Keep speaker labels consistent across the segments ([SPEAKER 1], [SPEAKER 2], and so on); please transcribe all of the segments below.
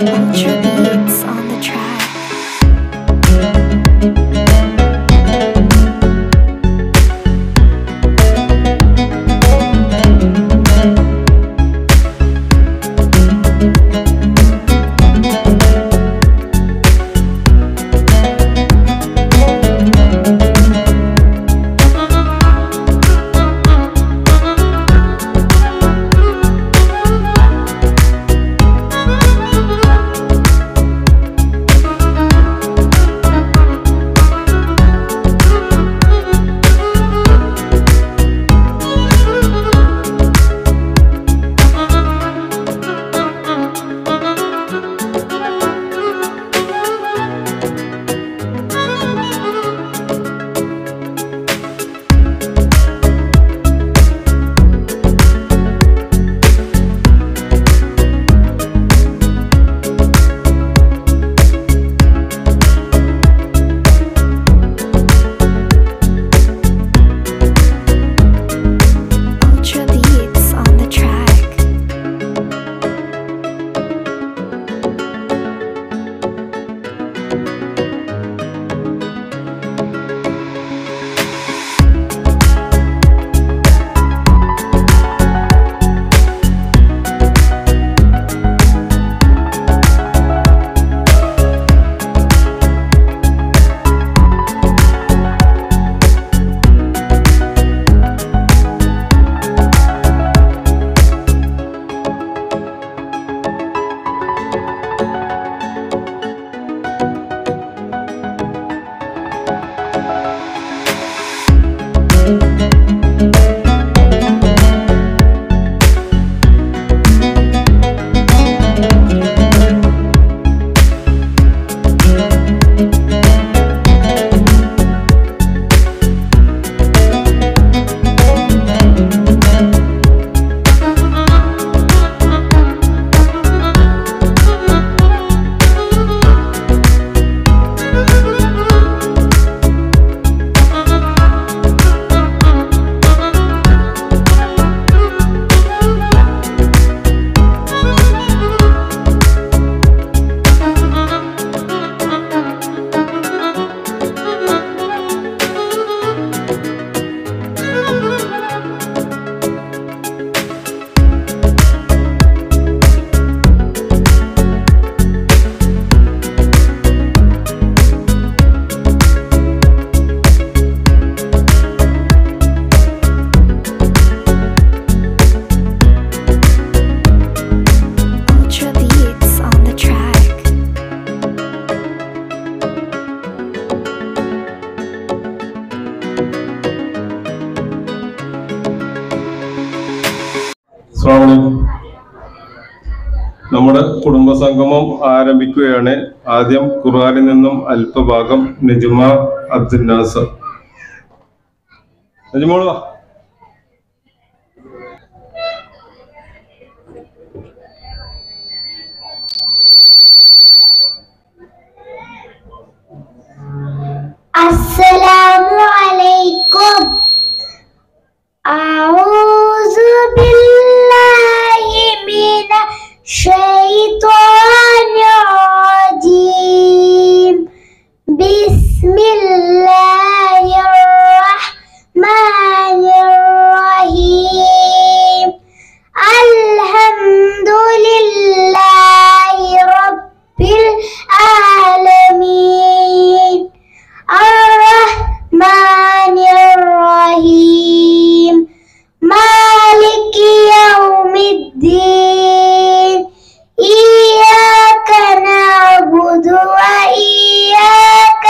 [SPEAKER 1] Ultra beats on the track. Ultra beats on the track. Ultra beats on the track.
[SPEAKER 2] അസ്സലാമു അലൈക്കും. നമ്മുടെ കുടുംബസംഗമം ആരംഭിക്കുകയാണ് ആദ്യം ഖുർആനിൽ നിന്നും അല്പഭാഗം നജുമ അബ്ദുൽ നാസർ നജുമോള് വാ
[SPEAKER 3] السلام عليكم أعوذ بالله من الشيطان الرجيم بسم الله الرحمن الرحيم الحمد لله رب العالمين الرحمن الرحيم مالك يوم الدين إياك نعبد وإياك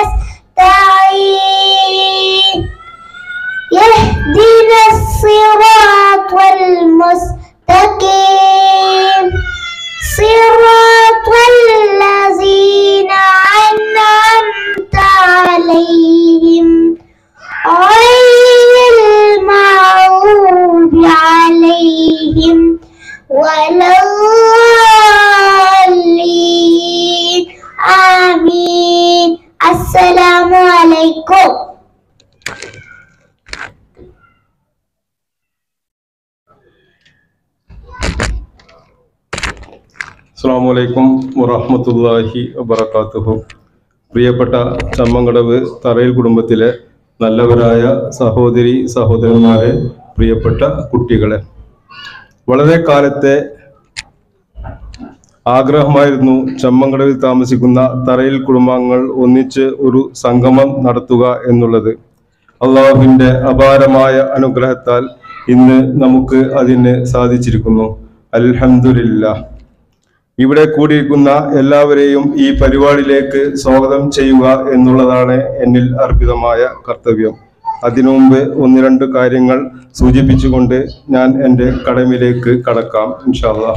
[SPEAKER 3] نستعين يهدنا الصراط المستقيم صراط الذين أنعمت عليهم غير المغضوب عليهم ولا الضالين آمين السلام عليكم
[SPEAKER 2] അസ്സാം വലൈക്കും വറഹമത്തല്ലാഹി വബർക്കാത്തുഹു പ്രിയപ്പെട്ട ചമ്മങ്കടവ് തറയിൽ കുടുംബത്തിലെ നല്ലവരായ സഹോദരി സഹോദരന്മാരെ പ്രിയപ്പെട്ട കുട്ടികളെ വളരെ കാലത്തെ ആഗ്രഹമായിരുന്നു ചമ്മങ്കടവിൽ താമസിക്കുന്ന തറയിൽ കുടുംബാംഗങ്ങൾ ഒന്നിച്ച് ഒരു സംഗമം നടത്തുക എന്നുള്ളത് അള്ളാഹുവിന്റെ അപാരമായ അനുഗ്രഹത്താൽ ഇന്ന് നമുക്ക് അതിന് സാധിച്ചിരിക്കുന്നു അൽഹംദുലില്ലാ ഇവിടെ കൂടിയിരിക്കുന്ന എല്ലാവരെയും ഈ പരിപാടിയിലേക്ക് സ്വാഗതം ചെയ്യുക എന്നുള്ളതാണ് എന്നിൽ അർപ്പിതമായ കർത്തവ്യം അതിനു മുമ്പ് ഒന്ന് രണ്ട് കാര്യങ്ങൾ സൂചിപ്പിച്ചുകൊണ്ട് ഞാൻ എൻ്റെ കടമിലേക്ക് കടക്കാം ഇൻഷാല്ലാ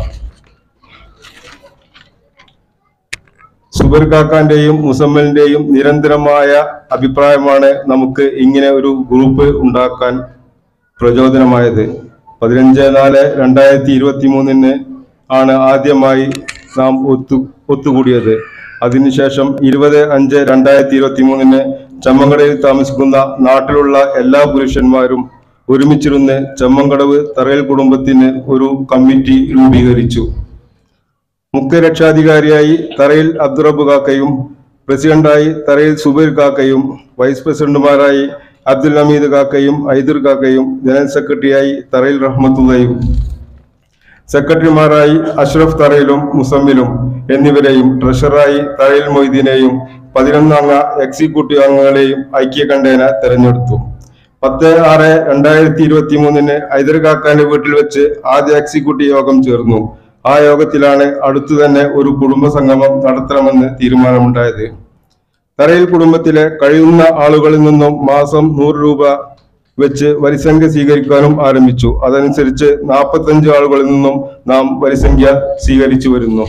[SPEAKER 2] സുബർ കാക്കാന്റെയും മുസമ്മലിന്റെയും നിരന്തരമായ അഭിപ്രായമാണ് നമുക്ക് ഇങ്ങനെ ഒരു ഗ്രൂപ്പ് ഉണ്ടാക്കാൻ പ്രചോദനമായത് പതിനഞ്ച് നാല് രണ്ടായിരത്തി ഇരുപത്തി മൂന്നിന് ആണ് ആദ്യമായി നാം ഒത്തു ഒത്തുകൂടിയത് അതിനുശേഷം ഇരുപത് അഞ്ച് രണ്ടായിരത്തി ഇരുപത്തി മൂന്നിന് ചമ്മങ്കടയിൽ താമസിക്കുന്ന നാട്ടിലുള്ള എല്ലാ പുരുഷന്മാരും ഒരുമിച്ചിരുന്ന് ചമ്മങ്കടവ് തറയൽ കുടുംബത്തിന് ഒരു കമ്മിറ്റി രൂപീകരിച്ചു മുഖ്യ രക്ഷാധികാരിയായി തറയിൽ അബ്ദുറബ് കാക്കയും പ്രസിഡന്റായി തറയിൽ സുബൈർ കാക്കയും വൈസ് പ്രസിഡന്റുമാരായി അബ്ദുൽ ഹമീദ് കാക്കയും ഐദുർ കാക്കയും ജനറൽ സെക്രട്ടറിയായി തറയിൽ റഹ്മത്തുള്ളയും സെക്രട്ടറിമാരായി അഷ്റഫ് തറയിലും മുസമ്മിലും എന്നിവരെയും ട്രഷററായി തറയിൽ മൊയ്തീനെയും പതിനൊന്നംഗ എക്സിക്യൂട്ടീവ് അംഗങ്ങളെയും ഐക്യകണ്ഠേന തെരഞ്ഞെടുത്തു പത്ത് ആറ് രണ്ടായിരത്തി ഇരുപത്തി മൂന്നിന് ഐദർ കാക്കാന്റെ വീട്ടിൽ വെച്ച് ആദ്യ എക്സിക്യൂട്ടീവ് യോഗം ചേർന്നു ആ യോഗത്തിലാണ് അടുത്തു തന്നെ ഒരു കുടുംബ സംഗമം നടത്തണമെന്ന് തീരുമാനമുണ്ടായത് തറയിൽ കുടുംബത്തിലെ കഴിയുന്ന ആളുകളിൽ നിന്നും മാസം നൂറ് രൂപ വെച്ച് വരിസംഖ്യ സ്വീകരിക്കാനും ആരംഭിച്ചു അതനുസരിച്ച് നാൽപ്പത്തഞ്ച് ആളുകളിൽ നിന്നും നാം വരിസംഖ്യ സ്വീകരിച്ചു വരുന്നു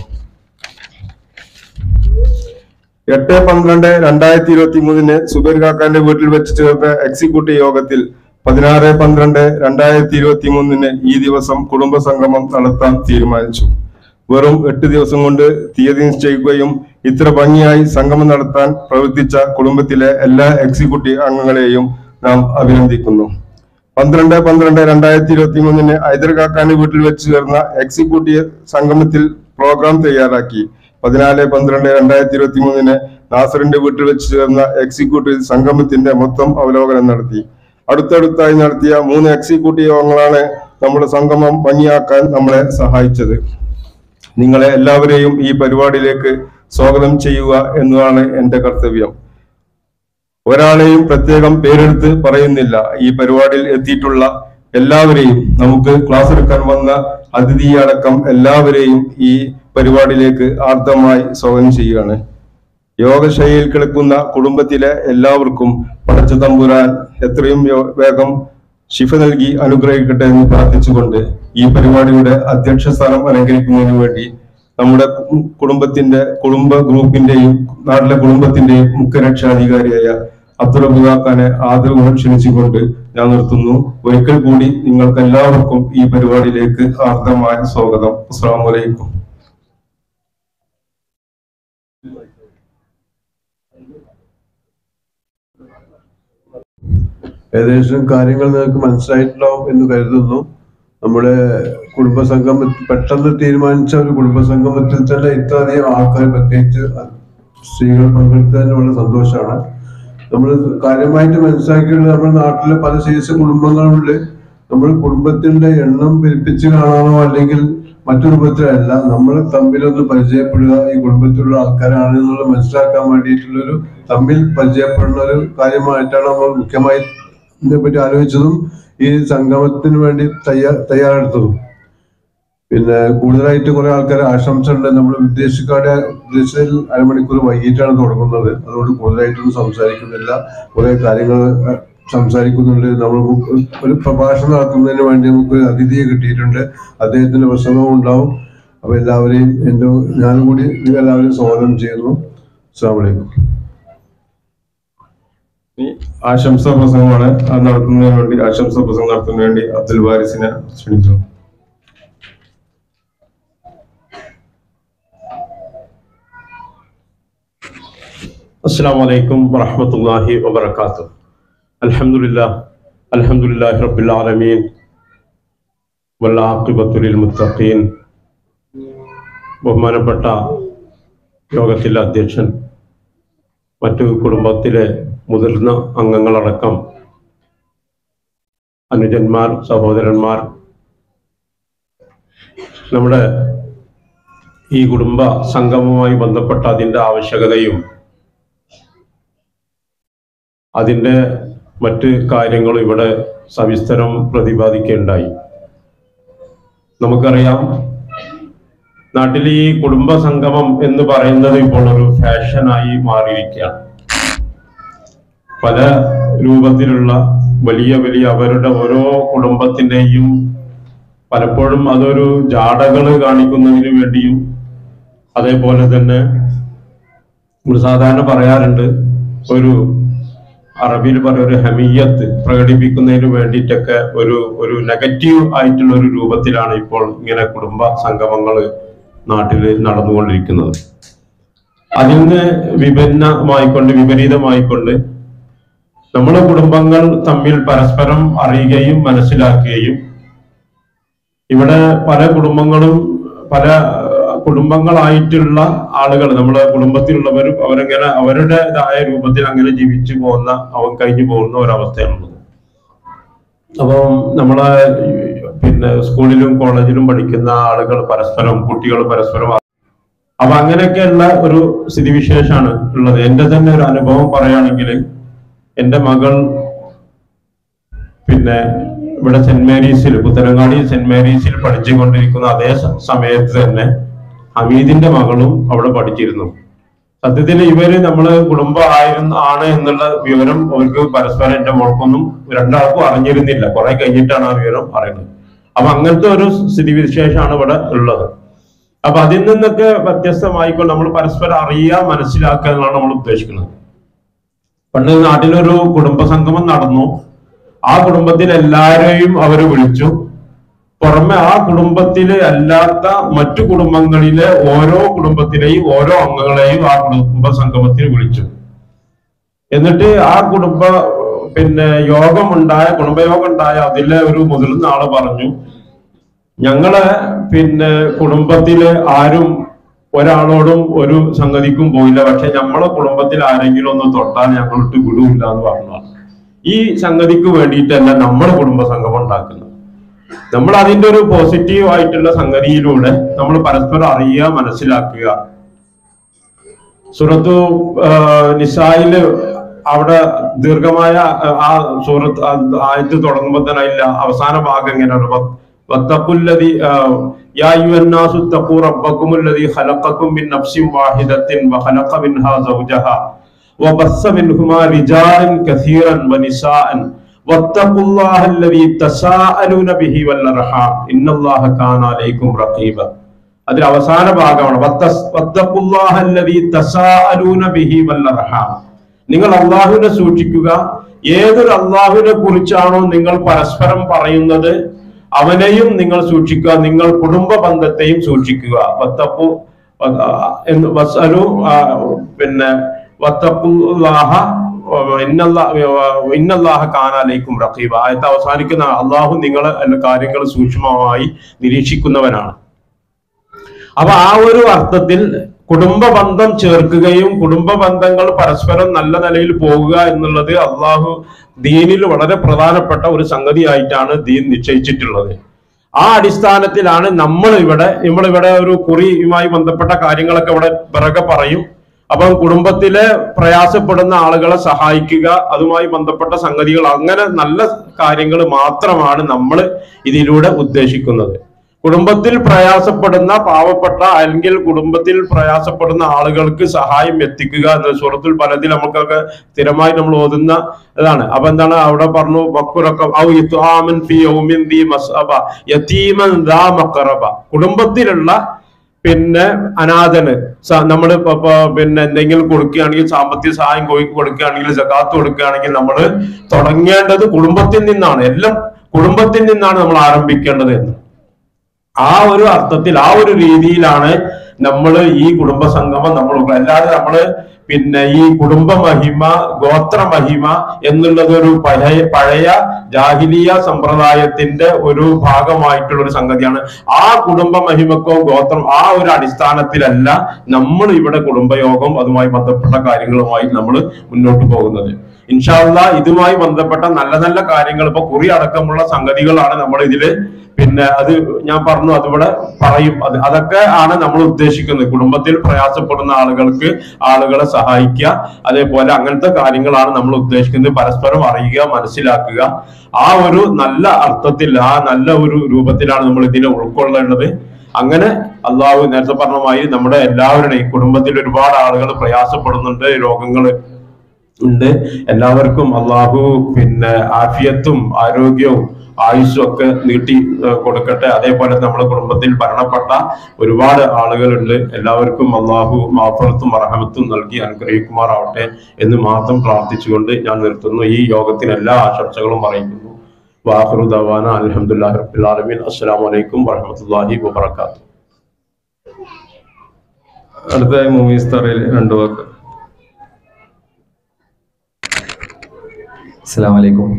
[SPEAKER 2] എട്ട് പന്ത്രണ്ട് രണ്ടായിരത്തി ഇരുപത്തി മൂന്നിന് സുബൈർ കാക്കാന്റെ വീട്ടിൽ വെച്ച് ചേർന്ന എക്സിക്യൂട്ടീവ് യോഗത്തിൽ പതിനാറ് പന്ത്രണ്ട് രണ്ടായിരത്തി ഇരുപത്തി മൂന്നിന് ഈ ദിവസം കുടുംബ സംഗമം നടത്താൻ തീരുമാനിച്ചു വെറും എട്ട് ദിവസം കൊണ്ട് തീയതി നിശ്ചയിക്കുകയും ഇത്ര ഭംഗിയായി സംഗമം നടത്താൻ പ്രവർത്തിച്ച കുടുംബത്തിലെ എല്ലാ എക്സിക്യൂട്ടീവ് അംഗങ്ങളെയും നാം അഭിനന്ദിക്കുന്നു പന്ത്രണ്ട് പന്ത്രണ്ട് രണ്ടായിരത്തി ഇരുപത്തി മൂന്നിന് ഹൈദർകാക്കാന്റെ വീട്ടിൽ വെച്ച് ചേർന്ന എക്സിക്യൂട്ടീവ് സംഗമത്തിൽ പ്രോഗ്രാം തയ്യാറാക്കി പതിനാല് പന്ത്രണ്ട് രണ്ടായിരത്തി ഇരുപത്തി മൂന്നിന് നാസറിന്റെ വീട്ടിൽ വെച്ച് ചേർന്ന എക്സിക്യൂട്ടീവ് സംഗമത്തിന്റെ മൊത്തം അവലോകനം നടത്തി അടുത്തടുത്തായി നടത്തിയ മൂന്ന് എക്സിക്യൂട്ടീവ് യോഗങ്ങളാണ് നമ്മുടെ സംഗമം ഭംഗിയാക്കാൻ നമ്മളെ സഹായിച്ചത് നിങ്ങളെ എല്ലാവരെയും ഈ പരിപാടിയിലേക്ക് സ്വാഗതം ചെയ്യുക എന്നതാണ് എന്റെ കർത്തവ്യം ഒരാളെയും പ്രത്യേകം പേരെടുത്ത് പറയുന്നില്ല ഈ പരിപാടിയിൽ എത്തിയിട്ടുള്ള എല്ലാവരെയും നമുക്ക് ക്ലാസ് എടുക്കാൻ വന്ന അതിഥി അടക്കം എല്ലാവരെയും ഈ പരിപാടിയിലേക്ക് ആർദ്രമായി സ്വാഗതം ചെയ്യുകയാണ് യോഗശൈലിയിൽ കിടക്കുന്ന കുടുംബത്തിലെ എല്ലാവർക്കും പടച്ച തമ്പുരാൻ എത്രയും യോ- വേഗം ശിഫ നൽകി അനുഗ്രഹിക്കട്ടെ എന്ന് പ്രാർത്ഥിച്ചുകൊണ്ട് ഈ പരിപാടിയുടെ അധ്യക്ഷ സ്ഥാനം അലങ്കരിക്കുന്നതിന് വേണ്ടി നമ്മുടെ കു- കുടുംബത്തിന്റെ കുടുംബ ഗ്രൂപ്പിന്റെയും നാട്ടിലെ കുടുംബത്തിന്റെയും മുഖ്യ രക്ഷാധികാരിയായ അബ്ദുറബുദാഖാനെ ആദരവ് ക്ഷണിച്ചുകൊണ്ട് ഞാൻ നിർത്തുന്നു ഒരിക്കൽ കൂടി നിങ്ങൾക്ക് എല്ലാവർക്കും ഈ പരിപാടിയിലേക്ക് ആർദ്രമായ സ്വാഗതം അസ്സാം വലൈക്കും
[SPEAKER 4] ഏകദേശം കാര്യങ്ങൾ നിങ്ങൾക്ക് മനസ്സിലായിട്ടുണ്ടാവും എന്ന് കരുതുന്നു നമ്മുടെ കുടുംബസംഗമത്തിൽ പെട്ടെന്ന് തീരുമാനിച്ച ഒരു കുടുംബസംഗമത്തിൽ തന്നെ ഇത്രയധികം ആൾക്കാർ പ്രത്യേകിച്ച് സ്ത്രീകൾ പങ്കെടുത്തതിന് വളരെ സന്തോഷമാണ് നമ്മൾ കാര്യമായിട്ട് മനസ്സിലാക്കിയുള്ളത് നമ്മുടെ നാട്ടിലെ പല സൈസ് കുടുംബങ്ങളുണ്ട് നമ്മൾ കുടുംബത്തിന്റെ എണ്ണം പെരുപ്പിച്ച് കാണാനോ അല്ലെങ്കിൽ മറ്റു രൂപത്തിലല്ല നമ്മൾ തമ്മിലൊന്ന് പരിചയപ്പെടുക ഈ കുടുംബത്തിലുള്ള ആൾക്കാരാണ് എന്നുള്ളത് മനസ്സിലാക്കാൻ വേണ്ടിയിട്ടുള്ളൊരു തമ്മിൽ പരിചയപ്പെടുന്ന ഒരു കാര്യമായിട്ടാണ് നമ്മൾ മുഖ്യമായി ഇതിനെപ്പറ്റി ആലോചിച്ചതും ഈ സംഗമത്തിന് വേണ്ടി തയ്യാ തയ്യാറെടുത്തതും പിന്നെ കൂടുതലായിട്ട് കുറെ ആൾക്കാർ ആശംസ ഉണ്ട് നമ്മൾ വിദേശക്കാരുടെ വിദേശത്തിൽ അരമണിക്കൂർ വൈകിട്ടാണ് തുടങ്ങുന്നത് അതുകൊണ്ട് കൂടുതലായിട്ടൊന്നും സംസാരിക്കുന്നില്ല കുറെ കാര്യങ്ങൾ അഹ്, സംസാരിക്കുന്നുണ്ട് നമ്മൾ ഒരു പ്രഭാഷണം നടത്തുന്നതിന് വേണ്ടി നമുക്ക് ഒരു അതിഥിയെ കിട്ടിയിട്ടുണ്ട് അദ്ദേഹത്തിന്റെ പ്രസംഗവും ഉണ്ടാവും അപ്പൊ എല്ലാവരെയും എൻ്റെ ഞാനും കൂടി നിങ്ങൾ എല്ലാവരെയും സ്വാഗതം ചെയ്യുന്നു അസ്സാം വലൈക്കും
[SPEAKER 2] ഈ ആശംസാ പ്രസംഗമാണ് അത് നടത്തുന്നതിന് വേണ്ടി ആശംസാ പ്രസംഗം നടത്തുന്നതിന് വേണ്ടി അബ്ദുൽ വാരിസിനെ ക്ഷണിച്ചു
[SPEAKER 5] السلام عليكم ورحمة الله وبركاته الحمد لله الحمد لله رب العالمين والعاقبة للمتقين ബഹുമാനപ്പെട്ട യോഗത്തിലെ അധ്യക്ഷൻ മറ്റു കുടുംബത്തിലെ മുതിർന്ന അംഗങ്ങളടക്കം അനുജന്മാർ സഹോദരന്മാർ നമ്മുടെ ഈ കുടുംബ സംഗമവുമായി ബന്ധപ്പെട്ട അതിൻ്റെ ആവശ്യകതയും അതിൻ്റെ മറ്റ് കാര്യങ്ങളും ഇവിടെ സവിസ്തരം പ്രതിപാദിക്കുകയുണ്ടായി നമുക്കറിയാം നാട്ടിൽ ഈ കുടുംബ സംഗമം എന്ന് പറയുന്നത് ഇപ്പോൾ ഒരു ഫാഷനായി മാറിയിരിക്കുകയാണ് പല രൂപത്തിലുള്ള വലിയ വലിയ അവരുടെ ഓരോ കുടുംബത്തിന്റെയും പലപ്പോഴും അതൊരു ജാടകള് കാണിക്കുന്നതിന് വേണ്ടിയും അതേപോലെ തന്നെ നമ്മൾ സാധാരണ പറയാറുണ്ട് ഒരു അറബിയിൽ പറയും ഒരു ഹമിയത്ത് പ്രകടിപ്പിക്കുന്നതിന് വേണ്ടിയിട്ടൊക്കെ ഒരു ഒരു നെഗറ്റീവ് ആയിട്ടുള്ള ഒരു രൂപത്തിലാണ് ഇപ്പോൾ ഇങ്ങനെ കുടുംബ സംഗമങ്ങൾ നാട്ടിൽ നടന്നുകൊണ്ടിരിക്കുന്നത് അതിൽ നിന്ന് വിഭിന്നമായിക്കൊണ്ട് വിപരീതമായിക്കൊണ്ട് നമ്മുടെ കുടുംബങ്ങൾ തമ്മിൽ പരസ്പരം അറിയുകയും മനസ്സിലാക്കുകയും ഇവിടെ പല കുടുംബങ്ങളും പല അഹ്, കുടുംബങ്ങളായിട്ടുള്ള ആളുകൾ നമ്മുടെ കുടുംബത്തിലുള്ളവരും അവരങ്ങനെ അവരുടേതായ രൂപത്തിൽ അങ്ങനെ ജീവിച്ചു പോകുന്ന അവൻ കഴിഞ്ഞു പോകുന്ന ഒരവസ്ഥയാണുള്ളത് അപ്പം നമ്മളെ ഈ, പിന്നെ സ്കൂളിലും കോളേജിലും പഠിക്കുന്ന ആളുകൾ പരസ്പരം കുട്ടികൾ പരസ്പരം അപ്പൊ അങ്ങനെയൊക്കെയുള്ള ഒരു സ്ഥിതിവിശേഷമാണ് ഉള്ളത് എന്റെ തന്നെ ഒരു അനുഭവം പറയുകയാണെങ്കിൽ എന്റെ മകൾ പിന്നെ ഇവിടെ സെന്റ് മേരീസിൽ പുത്തനങ്ങാടി സെന്റ് മേരീസിൽ പഠിച്ചുകൊണ്ടിരിക്കുന്ന അതേ സ- സമയത്ത് തന്നെ ഹമീദിന്റെ മകളും അവിടെ പഠിച്ചിരുന്നു സത്യത്തിൽ ഇവര് നമ്മള് കുടുംബം ആയിരുന്നു ആണ് എന്നുള്ള വിവരം അവർക്ക് പരസ്പരം എന്റെ മോൾക്കൊന്നും രണ്ടാൾക്കും അറിഞ്ഞിരുന്നില്ല കുറെ കഴിഞ്ഞിട്ടാണ് ആ വിവരം അറിയുന്നത് അപ്പൊ അങ്ങനത്തെ ഒരു സ്ഥിതിവിശേഷമാണ് ഇവിടെ ഉള്ളത് അപ്പൊ അതിൽ നിന്നൊക്കെ വ്യത്യസ്തമായിക്കൊണ്ട് നമ്മൾ പരസ്പരം അറിയുക മനസ്സിലാക്കുക എന്നാണ് നമ്മൾ ഉദ്ദേശിക്കുന്നത് പണ്ട് നാട്ടിലൊരു കുടുംബ സംഗമം നടന്നു ആ കുടുംബത്തിൽ എല്ലാരെയും അവര് വിളിച്ചു പുറമെ ആ കുടുംബത്തിലെ അല്ലാത്ത മറ്റു കുടുംബങ്ങളിലെ ഓരോ കുടുംബത്തിലെയും ഓരോ അംഗങ്ങളെയും ആ കുടുംബ സംഗമത്തിൽ വിളിച്ചു എന്നിട്ട് ആ കുടുംബ പിന്നെ യോഗം ഉണ്ടായ കുടുംബയോഗം ഉണ്ടായ അതിലെ ഒരു മുതിർന്ന ആള് പറഞ്ഞു ഞങ്ങളെ പിന്നെ കുടുംബത്തില് ആരും ഒരാളോടും ഒരു സംഗതിക്കും പോയില്ല പക്ഷെ നമ്മളെ കുടുംബത്തിൽ ആരെങ്കിലും ഒന്ന് തൊട്ടാൽ ഞങ്ങളിട്ട് വിടൂല്ല എന്ന് പറഞ്ഞു ഈ സംഗതിക്ക് വേണ്ടിയിട്ടല്ല നമ്മുടെ കുടുംബ സംഗമം ഉണ്ടാക്കുന്നത് നമ്മൾ അതിന്റെ ഒരു പോസിറ്റീവ് ആയിട്ടുള്ള സംഗതിയിലൂടെ നമ്മൾ പരസ്പരം അറിയുക മനസ്സിലാക്കുക സൂറത്തു ആ, നിസായില് അവിടെ ദീർഘമായ ആ, ആ സൂറത്ത് ആ ആയത്ത് തുടങ്ങുമ്പോൾ തന്നെ അതില്ല അവസാന ഭാഗം എങ്ങനെയാണ് വ- വത്തഖുല്ലദി, ആ, യാ അയ്യുഹന്നാസു ഇത്തഖൂ റബ്ബക്കുമുല്ലദി ഖലഖക്കും മിൻ നഫ്സിൻ വാഹിദത്തിൻ വഖലഖ മിൻഹാ സൗജഹാ وبث منهما رجالا كثيرا ونساء واتقوا الله الذي تساءلون به والارحام ان الله كان عليكم رقيبا അതിൽ അവസാന ഭാഗമാണ് വത്തസ്- വത്തഖുല്ലാഹ അല്ലദീ തസാഅലൂന ബിഹി വല്ലർഹാം. നിങ്ങൾ അള്ളാഹുവിനെ സൂക്ഷിക്കുക ഏതൊരു അള്ളാഹുവിനെ കുറിച്ചാണോ നിങ്ങൾ പരസ്പരം പറയുന്നത് അവനെയും നിങ്ങൾ സൂക്ഷിക്കുക നിങ്ങൾ കുടുംബ ബന്ധത്തെയും സൂക്ഷിക്കുക വത്തഖു വ- ആ, എന്ന് വസ്അലു ആ, പിന്നെ വത്തഖുല്ലാഹ ഇന്നല്ലാ- ഇന്നല്ലാഹ കാനാലൈക്കും റഖീബ ആയത്ത് അവസാനിക്കുന്ന അള്ളാഹു നിങ്ങളെ എല്ലാ കാര്യങ്ങൾ സൂക്ഷ്മമായി നിരീക്ഷിക്കുന്നവനാണ് അപ്പൊ ആ ഒരു അർത്ഥത്തിൽ കുടുംബ ബന്ധം ചേർക്കുകയും കുടുംബ ബന്ധങ്ങൾ പരസ്പരം നല്ല നിലയിൽ പോകുക എന്നുള്ളത് അള്ളാഹു ദീനിൽ വളരെ പ്രധാനപ്പെട്ട ഒരു സംഗതിയായിട്ടാണ് ദീൻ നിശ്ചയിച്ചിട്ടുള്ളത് ആ അടിസ്ഥാനത്തിലാണ് നമ്മൾ ഇവിടെ നമ്മളിവിടെ ഒരു കുറിയുമായി ബന്ധപ്പെട്ട കാര്യങ്ങളൊക്കെ ഇവിടെ പിറകെ പറയും അപ്പം കുടുംബത്തിലെ പ്രയാസപ്പെടുന്ന ആളുകളെ സഹായിക്കുക അതുമായി ബന്ധപ്പെട്ട സംഗതികൾ അങ്ങനെ നല്ല കാര്യങ്ങൾ മാത്രമാണ് നമ്മൾ ഇതിലൂടെ ഉദ്ദേശിക്കുന്നത് കുടുംബത്തിൽ പ്രയാസപ്പെടുന്ന പാവപ്പെട്ട അല്ലെങ്കിൽ കുടുംബത്തിൽ പ്രയാസപ്പെടുന്ന ആളുകൾക്ക് സഹായം എത്തിക്കുക എന്ന സുഹൃത്തിൽ പലതിൽ നമുക്കൊക്കെ സ്ഥിരമായി നമ്മൾ ഓതുന്ന ഇതാണ് അപ്പൊ എന്താണ് അവിടെ പറഞ്ഞു വക്കുറക്കം ഔ ഇത്ആമൻ ഫീ യൗമിൻ ദീ മസ്അബ യതീമൻ ദാ മഖറബ കുടുംബത്തിലുള്ള പിന്നെ അനാഥന് നമ്മൾ പിന്നെ എന്തെങ്കിലും കൊടുക്കുകയാണെങ്കിൽ സാമ്പത്തിക സഹായം കൊ- കൊടുക്കുകയാണെങ്കിൽ ജക്കാത്ത് കൊടുക്കുകയാണെങ്കിൽ നമ്മൾ തുടങ്ങേണ്ടത് കുടുംബത്തിൽ നിന്നാണ് എല്ലാം കുടുംബത്തിൽ നിന്നാണ് നമ്മൾ ആരംഭിക്കേണ്ടത് എന്ന് ആ ഒരു അർത്ഥത്തിൽ ആ ഒരു രീതിയിലാണ് നമ്മൾ ഈ കുടുംബ സംഗമം നമ്മൾ അല്ലാതെ നമ്മള് പിന്നെ ഈ കുടുംബ മഹിമ ഗോത്ര മഹിമ എന്നുള്ളത് ഒരു പഴയ പഴയ ജാഹിലിയ സമ്പ്രദായത്തിന്റെ ഒരു ഭാഗമായിട്ടുള്ള ഒരു സംഗതിയാണ് ആ കുടുംബ മഹിമക്കോ ഗോത്രം ആ ഒരു അടിസ്ഥാനത്തിലല്ല നമ്മൾ ഇവിടെ കുടുംബയോഗം അതുമായി ബന്ധപ്പെട്ട കാര്യങ്ങളുമായി നമ്മൾ മുന്നോട്ട് പോകുന്നത് ഇൻഷാല്ല ഇതുമായി ബന്ധപ്പെട്ട നല്ല നല്ല കാര്യങ്ങൾ ഇപ്പൊ കുറി അടക്കമുള്ള സംഗതികളാണ് നമ്മൾ ഇതില് പിന്നെ അത് ഞാൻ പറഞ്ഞു അതിവിടെ പറയും അത് അതൊക്കെ ആണ് നമ്മൾ ഉദ്ദേശിക്കുന്നത് കുടുംബത്തിൽ പ്രയാസപ്പെടുന്ന ആളുകൾക്ക് ആളുകളെ സഹായിക്കുക അതേപോലെ അങ്ങനത്തെ കാര്യങ്ങളാണ് നമ്മൾ ഉദ്ദേശിക്കുന്നത് പരസ്പരം അറിയുക മനസ്സിലാക്കുക ആ ഒരു നല്ല അർത്ഥത്തിൽ ആ നല്ല ഒരു രൂപത്തിലാണ് നമ്മൾ ഇതിനെ ഉൾക്കൊള്ളേണ്ടത് അങ്ങനെ അള്ളാഹു നേരത്തെ പറഞ്ഞ മാതിരി നമ്മുടെ എല്ലാവരുടെയും കുടുംബത്തിൽ ഒരുപാട് ആളുകൾ പ്രയാസപ്പെടുന്നുണ്ട് രോഗങ്ങൾ ഉണ്ട് എല്ലാവർക്കും അള്ളാഹു പിന്നെ ആഫിയത്തും ആരോഗ്യവും ആയുസ്സും ഒക്കെ നീട്ടി ഏഹ്, കൊടുക്കട്ടെ അതേപോലെ നമ്മുടെ കുടുംബത്തിൽ ഭരണപ്പെട്ട ഒരുപാട് ആളുകളുണ്ട് എല്ലാവർക്കും അള്ളാഹു മാഫറത്തും അർഹമത്തും നൽകി അനുഗ്രഹിക്കുമാറാവട്ടെ എന്ന് മാത്രം പ്രാർത്ഥിച്ചുകൊണ്ട് ഞാൻ നിർത്തുന്നു ഈ യോഗത്തിന് എല്ലാ ആശംസകളും അറിയിക്കുന്നു വാഹുറു ദവാന അലഹമുല്ലാ റബ്ബിൽ ആലമീൻ അസ്സലാമു അലൈക്കും വറഹമത്തുള്ളാഹി വബറകാതുഹു
[SPEAKER 2] അടുത്തതായി മൂവീസ് തറയിൽ രണ്ടു വാക്ക്
[SPEAKER 6] അസ്സാം വലൈക്കും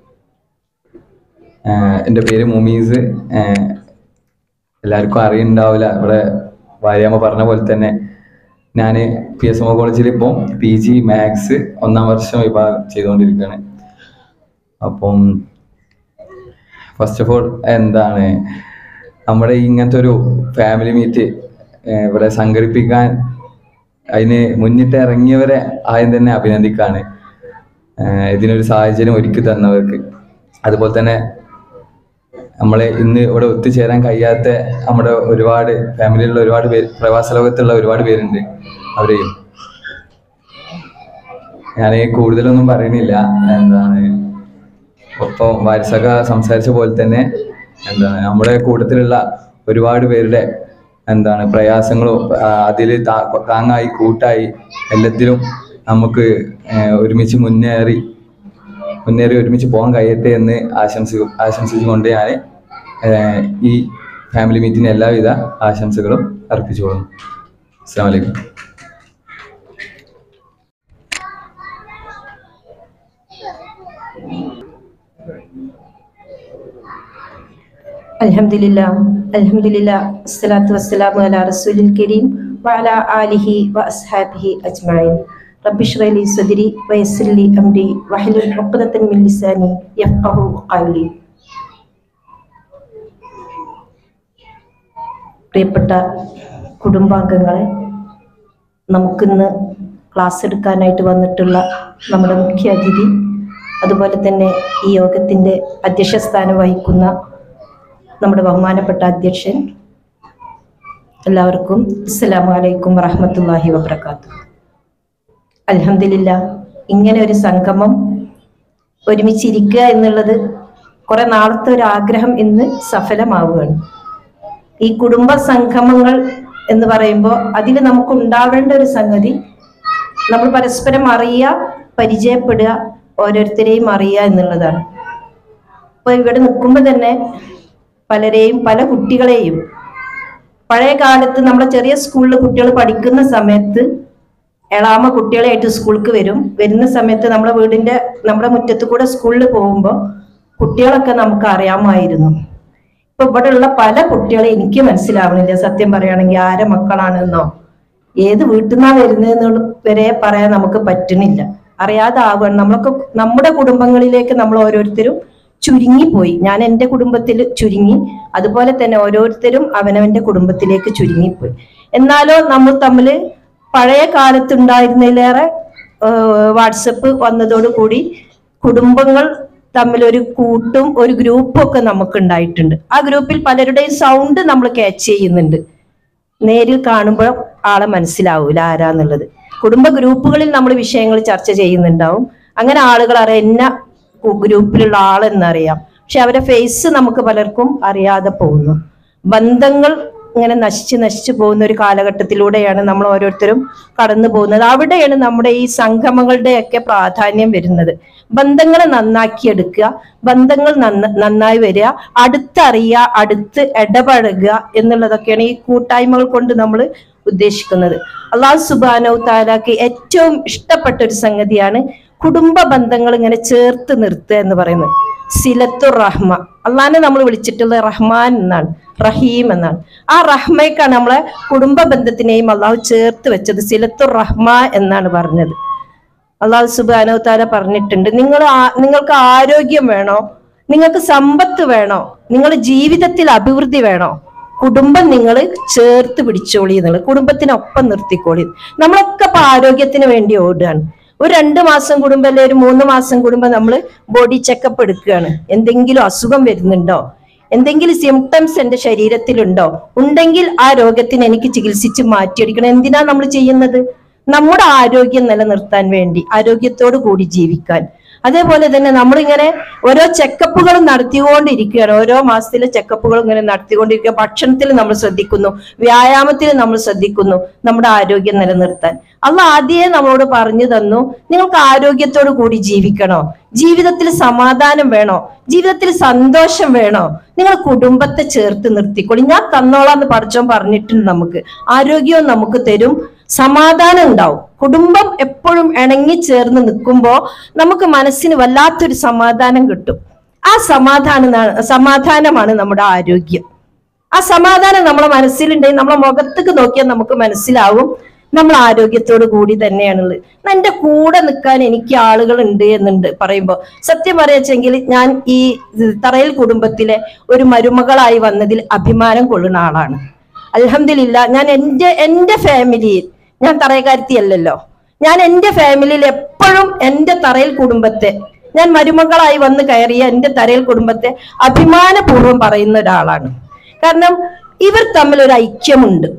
[SPEAKER 6] എൻ്റെ പേര് മുമീസ് ആഹ് എല്ലാവർക്കും അറിയുന്നുണ്ടാവില്ല ഇവിടെ വാര്യാമ്മ പറഞ്ഞ പോലെ തന്നെ ഞാൻ പി എസ് എം ഒ കോളേജിൽ ഇപ്പം പി ജി മാത്സ് ഒന്നാം വർഷം വിഭാഗം ചെയ്തുകൊണ്ടിരിക്കുകയാണ് അപ്പം ഫസ്റ്റ് ഓഫ് ഓൾ എന്താണ് നമ്മുടെ ഈ ഇങ്ങനത്തെ ഒരു ഫാമിലി മീറ്റ് ഇവിടെ സംഘടിപ്പിക്കാൻ അതിന് മുന്നിട്ട് ഇറങ്ങിയവരെ ആദ്യം തന്നെ അഭിനന്ദിക്കാണ് ആഹ് ഇതിനൊരു സാഹചര്യം ഒരുക്കി തന്നവർക്ക് അതുപോലെ തന്നെ നമ്മളെ ഇന്ന് ഇവിടെ ഒത്തുചേരാൻ കഴിയാത്ത നമ്മുടെ ഒരുപാട് ഫാമിലിയിലുള്ള ഒരുപാട് പേര് പ്രവാസ ലോകത്തുള്ള ഒരുപാട് പേരുണ്ട് അവരെയും ഞാൻ കൂടുതലൊന്നും പറയുന്നില്ല എന്താണ് ഒപ്പം വാരസക സംസാരിച്ച പോലെ തന്നെ എന്താണ് നമ്മുടെ കൂട്ടത്തിലുള്ള ഒരുപാട് പേരുടെ എന്താണ് പ്രയാസങ്ങളും അതിൽ താങ്ങായി കൂട്ടായി എല്ലാത്തിലും നമുക്ക് ഏഹ്, ഒരുമിച്ച് മുന്നേറി മുന്നേറി ഒരുമിച്ച് പോകാൻ കഴിയട്ടെ എന്ന് ആശംസ ആശംസിച്ചുകൊണ്ട് ഞാൻ ഏഹ്, ഈ ഫാമിലി മീറ്റിന് എല്ലാവിധ ആശംസകളും അർപ്പിച്ചുകൊള്ളുന്നു അസ്സാം വലൈക്കും
[SPEAKER 7] الحمد لله الحمد لله الصلاة والسلام على رسول الكريم وعلى آله وأصحابه أجمعين رب اشرح لي صدري ويسر لي أمري واحلل عقدة من لساني يفقه قولي പ്രിയപ്പെട്ട കുടുംബാംഗങ്ങളെ നമുക്കിന്ന് ക്ലാസ് എടുക്കാനായിട്ട് വന്നിട്ടുള്ള നമ്മുടെ മുഖ്യ അതിഥി അതുപോലെ തന്നെ ഈ യോഗത്തിൻ്റെ അധ്യക്ഷ സ്ഥാനം വഹിക്കുന്ന നമ്മുടെ ബഹുമാനപ്പെട്ട അധ്യക്ഷൻ എല്ലാവർക്കും അസ്സലാമു അലൈക്കും വറഹമത്തല്ലാഹി വബർക്കാത്തു അൽഹംദുലില്ല ഇങ്ങനെ ഒരു സംഗമം ഒരുമിച്ചിരിക്കുക എന്നുള്ളത് കുറെ നാളത്തെ ഒരു ആഗ്രഹം ഇന്ന് സഫലമാവുകയാണ് ഈ കുടുംബ സംഗമങ്ങൾ എന്ന് പറയുമ്പോൾ അതിൽ നമുക്ക് ഉണ്ടാവേണ്ട ഒരു സംഗതി നമ്മൾ പരസ്പരം അറിയുക പരിചയപ്പെടുക ഓരോരുത്തരെയും അറിയുക എന്നുള്ളതാണ് അപ്പൊ ഇവിടെ നിൽക്കുമ്പോൾ തന്നെ പലരെയും പല കുട്ടികളെയും പഴയ കാലത്ത് നമ്മളെ ചെറിയ സ്കൂളിൽ കുട്ടികൾ പഠിക്കുന്ന സമയത്ത് എളാമ കുട്ടികളായിട്ട് സ്കൂൾക്ക് വരും വരുന്ന സമയത്ത് നമ്മളെ വീടിന്റെ നമ്മുടെ മുറ്റത്ത് കൂടെ സ്കൂളിൽ പോകുമ്പോൾ കുട്ടികളൊക്കെ നമുക്ക് അറിയാമായിരുന്നു ഇപ്പൊ ഇവിടെ ഉള്ള പല കുട്ടികളെ എനിക്ക് മനസ്സിലാവണില്ല സത്യം പറയുകയാണെങ്കിൽ ആരെ മക്കളാണെന്നോ ഏത് വീട്ടിൽ നിന്നാ വരുന്നതെന്നുള്ള വരെ പറയാൻ നമുക്ക് പറ്റണില്ല അറിയാതെ ആവുകയാണ് നമ്മളൊക്കെ നമ്മുടെ കുടുംബങ്ങളിലേക്ക് നമ്മൾ ഓരോരുത്തരും ചുരുങ്ങിപ്പോയി ഞാൻ എൻ്റെ കുടുംബത്തിൽ ചുരുങ്ങി അതുപോലെ തന്നെ ഓരോരുത്തരും അവനവന്റെ കുടുംബത്തിലേക്ക് ചുരുങ്ങിപ്പോയി എന്നാലോ നമ്മൾ തമ്മിൽ പഴയ കാലത്തുണ്ടായിരുന്നതിലേറെ വാട്സപ്പ് വന്നതോടുകൂടി കുടുംബങ്ങൾ തമ്മിൽ ഒരു കൂട്ടും ഒരു ഗ്രൂപ്പും ഒക്കെ നമുക്ക് ഉണ്ടായിട്ടുണ്ട് ആ ഗ്രൂപ്പിൽ പലരുടെയും സൗണ്ട് നമ്മൾ ക്യാച്ച് ചെയ്യുന്നുണ്ട് നേരിൽ കാണുമ്പോൾ ആളെ മനസ്സിലാവൂല ആരാന്നുള്ളത് കുടുംബ ഗ്രൂപ്പുകളിൽ നമ്മൾ വിഷയങ്ങൾ ചർച്ച ചെയ്യുന്നുണ്ടാവും അങ്ങനെ ആളുകൾ അറിയാം എന്ന കു- ഗ്രൂപ്പിലുള്ള ആളെന്നറിയാം പക്ഷെ അവരെ ഫേസ് നമുക്ക് പലർക്കും അറിയാതെ പോകുന്നു ബന്ധങ്ങൾ ഇങ്ങനെ നശിച്ച് നശിച്ചു പോകുന്ന ഒരു കാലഘട്ടത്തിലൂടെയാണ് നമ്മൾ ഓരോരുത്തരും കടന്നു പോകുന്നത് അവിടെയാണ് നമ്മുടെ ഈ സംഗമങ്ങളുടെയൊക്കെ പ്രാധാന്യം വരുന്നത് ബന്ധങ്ങളെ നന്നാക്കിയെടുക്കുക ബന്ധങ്ങൾ നന്ന നന്നായി വരിക അടുത്തറിയുക അടുത്ത് ഇടപഴകുക എന്നുള്ളതൊക്കെയാണ് ഈ കൂട്ടായ്മകൾ കൊണ്ട് നമ്മൾ ഉദ്ദേശിക്കുന്നത് അള്ളാഹു സുബാനോ താലാക്ക് ഏറ്റവും ഇഷ്ടപ്പെട്ട ഒരു സംഗതിയാണ് കുടുംബ ബന്ധങ്ങൾ ഇങ്ങനെ ചേർത്ത് നിർത്തുക എന്ന് പറയുന്നത് സിലത്തുർ റഹ്മ അള്ളാഹിനെ നമ്മൾ വിളിച്ചിട്ടുള്ളത് റഹ്മാൻ എന്നാണ് റഹീം എന്നാണ് ആ റഹ്മയ്ക്കാണ് നമ്മളെ കുടുംബ ബന്ധത്തിനെയും അള്ളാഹു ചേർത്ത് വെച്ചത് സിലത്തുർ റഹ്മ എന്നാണ് പറഞ്ഞത് അള്ളാഹു സുബാനോ താല പറഞ്ഞിട്ടുണ്ട് നിങ്ങൾ ആ- നിങ്ങൾക്ക് ആരോഗ്യം വേണോ നിങ്ങൾക്ക് സമ്പത്ത് വേണോ നിങ്ങൾ ജീവിതത്തിൽ അഭിവൃദ്ധി വേണോ കുടുംബം നിങ്ങൾ ചേർത്ത് പിടിച്ചോളി എന്നുള്ളത് കുടുംബത്തിനൊപ്പം നിർത്തിക്കോളി നമ്മളൊക്കെ ഇപ്പൊ ആരോഗ്യത്തിന് വേണ്ടി ഓടുകയാണ് ഒരു രണ്ട് മാസം കൂടുമ്പോ അല്ലെ ഒരു മൂന്ന് മാസം കൂടുമ്പോ നമ്മൾ ബോഡി ചെക്കപ്പ് എടുക്കുകയാണ് എന്തെങ്കിലും അസുഖം വരുന്നുണ്ടോ എന്തെങ്കിലും സിംറ്റംസ് എന്റെ ശരീരത്തിലുണ്ടോ ഉണ്ടെങ്കിൽ ആ രോഗത്തിന് എനിക്ക് ചികിത്സിച്ച് മാറ്റിയെടുക്കണം എന്തിനാ നമ്മൾ ചെയ്യുന്നത് നമ്മുടെ ആരോഗ്യം നിലനിർത്താൻ വേണ്ടി ആരോഗ്യത്തോടു കൂടി ജീവിക്കാൻ അതേപോലെ തന്നെ നമ്മളിങ്ങനെ ഓരോ ചെക്കപ്പുകളും നടത്തിക്കൊണ്ടിരിക്കുകയാണ് ഓരോ മാസത്തിലെ ചെക്കപ്പുകളും ഇങ്ങനെ നടത്തിക്കൊണ്ടിരിക്കുക ഭക്ഷണത്തിൽ നമ്മൾ ശ്രദ്ധിക്കുന്നു വ്യായാമത്തിൽ നമ്മൾ ശ്രദ്ധിക്കുന്നു നമ്മുടെ ആരോഗ്യം നിലനിർത്താൻ അള്ള ആദ്യമേ നമ്മളോട് പറഞ്ഞു തന്നു നിങ്ങൾക്ക് ആരോഗ്യത്തോടു കൂടി ജീവിക്കണോ ജീവിതത്തിൽ സമാധാനം വേണോ ജീവിതത്തിൽ സന്തോഷം വേണോ നിങ്ങൾ കുടുംബത്തെ ചേർത്ത് നിർത്തിക്കോളി ഞാൻ തന്നോളാന്ന് പഠിച്ചോൻ പറഞ്ഞിട്ടുണ്ട് നമുക്ക് ആരോഗ്യവും നമുക്ക് തരും സമാധാനം ഉണ്ടാവും കുടുംബം എപ്പോഴും ഇണങ്ങി ചേർന്ന് നിൽക്കുമ്പോ നമുക്ക് മനസ്സിന് വല്ലാത്തൊരു സമാധാനം കിട്ടും ആ സമാധാന സമാധാനമാണ് നമ്മുടെ ആരോഗ്യം ആ സമാധാനം നമ്മുടെ മനസ്സിലുണ്ടെങ്കിൽ നമ്മളെ മുഖത്തേക്ക് നോക്കിയാൽ നമുക്ക് മനസ്സിലാവും നമ്മൾ ആരോഗ്യത്തോടു കൂടി തന്നെയാണുള്ളത് എന്നാ എന്റെ കൂടെ നിൽക്കാൻ എനിക്ക് ആളുകൾ ഉണ്ട് എന്നുണ്ട് പറയുമ്പോ സത്യം പറയച്ചെങ്കിൽ ഞാൻ ഈ തറയിൽ കുടുംബത്തിലെ ഒരു മരുമകളായി വന്നതിൽ അഭിമാനം കൊള്ളുന്ന ആളാണ് അൽഹംദുലില്ല ഞാൻ എൻ്റെ എൻ്റെ ഫാമിലിയിൽ ഞാൻ തറയക്കാരത്തിയല്ലല്ലോ ഞാൻ എൻ്റെ ഫാമിലിയിൽ എപ്പോഴും എൻ്റെ തറയിൽ കുടുംബത്തെ ഞാൻ മരുമകളായി വന്ന് കയറിയ എൻ്റെ തറയിൽ കുടുംബത്തെ അഭിമാനപൂർവ്വം പറയുന്ന ഒരാളാണ് കാരണം ഇവർ തമ്മിൽ ഒരു ഐക്യമുണ്ട്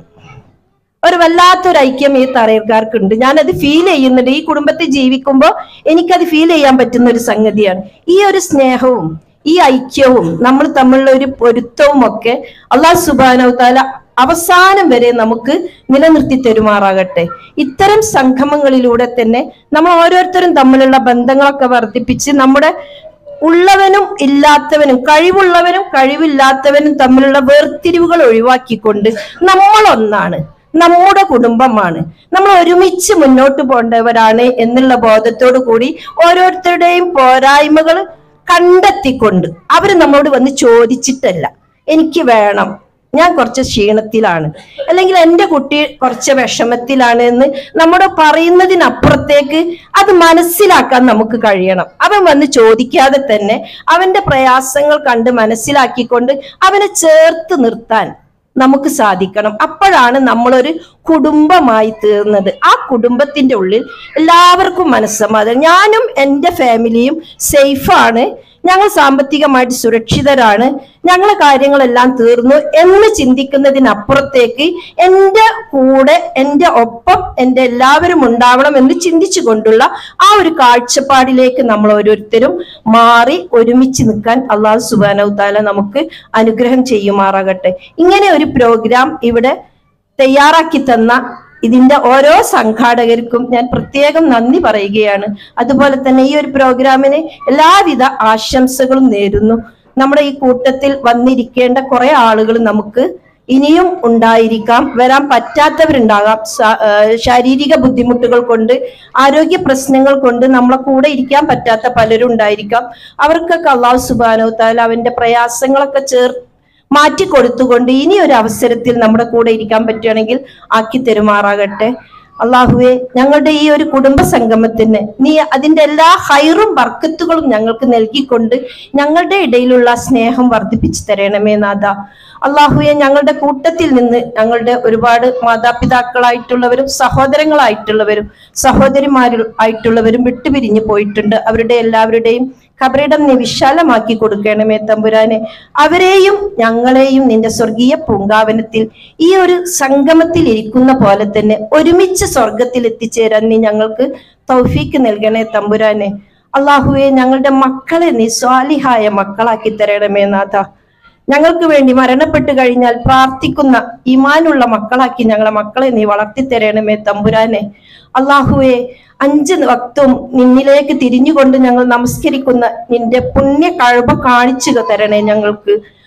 [SPEAKER 7] ഒരു വല്ലാത്തൊരു ഐക്യം ഈ തറയൽക്കാർക്കുണ്ട് ഞാനത് ഫീൽ ചെയ്യുന്നുണ്ട് ഈ കുടുംബത്തിൽ ജീവിക്കുമ്പോൾ എനിക്കത് ഫീൽ ചെയ്യാൻ പറ്റുന്ന ഒരു സംഗതിയാണ് ഈ ഒരു സ്നേഹവും ഈ ഐക്യവും നമ്മൾ തമ്മിലുള്ള ഒരു പൊരുത്തവും ഒക്കെ അള്ളാഹ് സുബാനവ് താല അവസാനം വരെ നമുക്ക് നിലനിർത്തി തരുമാറാകട്ടെ ഇത്തരം സംഗമങ്ങളിലൂടെ തന്നെ നമ്മൾ ഓരോരുത്തരും തമ്മിലുള്ള ബന്ധങ്ങളൊക്കെ വർദ്ധിപ്പിച്ച് നമ്മുടെ ഉള്ളവനും ഇല്ലാത്തവനും കഴിവുള്ളവനും കഴിവില്ലാത്തവനും തമ്മിലുള്ള വേർതിരിവുകൾ ഒഴിവാക്കിക്കൊണ്ട് നമ്മൾ ഒന്നാണ് നമ്മുടെ കുടുംബമാണ് നമ്മൾ ഒരുമിച്ച് മുന്നോട്ട് പോകേണ്ടവരാണ് എന്നുള്ള ബോധത്തോടു കൂടി ഓരോരുത്തരുടെയും പോരായ്മകൾ കണ്ടെത്തിക്കൊണ്ട് അവര് നമ്മളോട് വന്ന് ചോദിച്ചിട്ടല്ല എനിക്ക് വേണം ഞാൻ കുറച്ച് ക്ഷീണത്തിലാണ് അല്ലെങ്കിൽ എൻ്റെ കുട്ടി കുറച്ച് വിഷമത്തിലാണ് എന്ന് നമ്മുടെ പറയുന്നതിനപ്പുറത്തേക്ക് അത് മനസ്സിലാക്കാൻ നമുക്ക് കഴിയണം അവൻ വന്ന് ചോദിക്കാതെ തന്നെ അവന്റെ പ്രയാസങ്ങൾ കണ്ട് മനസ്സിലാക്കിക്കൊണ്ട് അവനെ ചേർത്ത് നിർത്താൻ നമുക്ക് സാധിക്കണം അപ്പോഴാണ് നമ്മളൊരു കുടുംബമായി തീർന്നത് ആ കുടുംബത്തിന്റെ ഉള്ളിൽ എല്ലാവർക്കും മനസ്സമാധാനം ഞാനും എൻ്റെ ഫാമിലിയും സേഫാണ് ഞങ്ങൾ സാമ്പത്തികമായിട്ട് സുരക്ഷിതരാണ് ഞങ്ങളെ കാര്യങ്ങളെല്ലാം തീർന്നു എന്ന് ചിന്തിക്കുന്നതിനപ്പുറത്തേക്ക് എൻ്റെ കൂടെ എൻ്റെ ഒപ്പം എൻ്റെ എല്ലാവരും ഉണ്ടാവണം എന്ന് ചിന്തിച്ചു കൊണ്ടുള്ള ആ ഒരു കാഴ്ചപ്പാടിലേക്ക് നമ്മൾ ഓരോരുത്തരും മാറി ഒരുമിച്ച് നിൽക്കാൻ അള്ളാഹു സുബാനവ് താല നമുക്ക് അനുഗ്രഹം ചെയ്യുമാറാകട്ടെ ഇങ്ങനെ ഒരു പ്രോഗ്രാം ഇവിടെ തയ്യാറാക്കി തന്ന ഇതിന്റെ ഓരോ സംഘാടകർക്കും ഞാൻ പ്രത്യേകം നന്ദി പറയുകയാണ് അതുപോലെ തന്നെ ഈ ഒരു പ്രോഗ്രാമിന് എല്ലാവിധ ആശംസകളും നേരുന്നു നമ്മുടെ ഈ കൂട്ടത്തിൽ വന്നിരിക്കേണ്ട കുറെ ആളുകൾ നമുക്ക് ഇനിയും ഉണ്ടായിരിക്കാം വരാൻ പറ്റാത്തവരുണ്ടാകാം സ- ആ, ശാരീരിക ബുദ്ധിമുട്ടുകൾ കൊണ്ട് ആരോഗ്യ പ്രശ്നങ്ങൾ കൊണ്ട് നമ്മളെ കൂടെ ഇരിക്കാൻ പറ്റാത്ത പലരും ഉണ്ടായിരിക്കാം അവർക്കൊക്കെ അള്ളാഹു സുബാനോ താല അവന്റെ പ്രയാസങ്ങളൊക്കെ ചേർ മാറ്റി കൊടുത്തുകൊണ്ട് ഇനി ഒരു അവസരത്തിൽ നമ്മുടെ കൂടെ ഇരിക്കാൻ പറ്റുകയാണെങ്കിൽ ആക്കി തരുമാറാകട്ടെ അള്ളാഹുവെ ഞങ്ങളുടെ ഈ ഒരു കുടുംബ സംഗമത്തിന് നീ അതിന്റെ എല്ലാ ഹൈറും ബർക്കത്തുകളും ഞങ്ങൾക്ക് നൽകിക്കൊണ്ട് ഞങ്ങളുടെ ഇടയിലുള്ള സ്നേഹം വർദ്ധിപ്പിച്ചു തരണമേ നാഥ അള്ളാഹുവെ ഞങ്ങളുടെ കൂട്ടത്തിൽ നിന്ന് ഞങ്ങളുടെ ഒരുപാട് മാതാപിതാക്കളായിട്ടുള്ളവരും സഹോദരങ്ങളായിട്ടുള്ളവരും സഹോദരിമാരിൽ ആയിട്ടുള്ളവരും വിട്ടുപിരിഞ്ഞു പോയിട്ടുണ്ട് അവരുടെ എല്ലാവരുടെയും കബറിടം നീ വിശാലമാക്കി കൊടുക്കണമേ തമ്പുരാനെ അവരെയും ഞങ്ങളെയും നിന്റെ സ്വർഗീയ പൂങ്കാവനത്തിൽ ഈ ഒരു സംഗമത്തിൽ ഇരിക്കുന്ന പോലെ തന്നെ ഒരുമിച്ച് സ്വർഗത്തിൽ എത്തിച്ചേരാൻ നീ ഞങ്ങൾക്ക് തൗഫീക്ക് നൽകണേ തമ്പുരാനെ അള്ളാഹുവെ ഞങ്ങളുടെ മക്കളെ നീ സ്വാലിഹായ മക്കളാക്കി തരണമേ നാഥ ഞങ്ങൾക്ക് വേണ്ടി മരണപ്പെട്ട് കഴിഞ്ഞാൽ പ്രാർത്ഥിക്കുന്ന ഇമാനുള്ള മക്കളാക്കി ഞങ്ങളെ മക്കളെ നീ വളർത്തിത്തരണമേ തമ്പുരാനെ അള്ളാഹുവെ അഞ്ച് വക്തവും നിന്നിലേക്ക് തിരിഞ്ഞുകൊണ്ട് ഞങ്ങൾ നമസ്കരിക്കുന്ന നിന്റെ പുണ്യ കഴിവ് കാണിച്ചു തരണേ ഞങ്ങൾക്ക്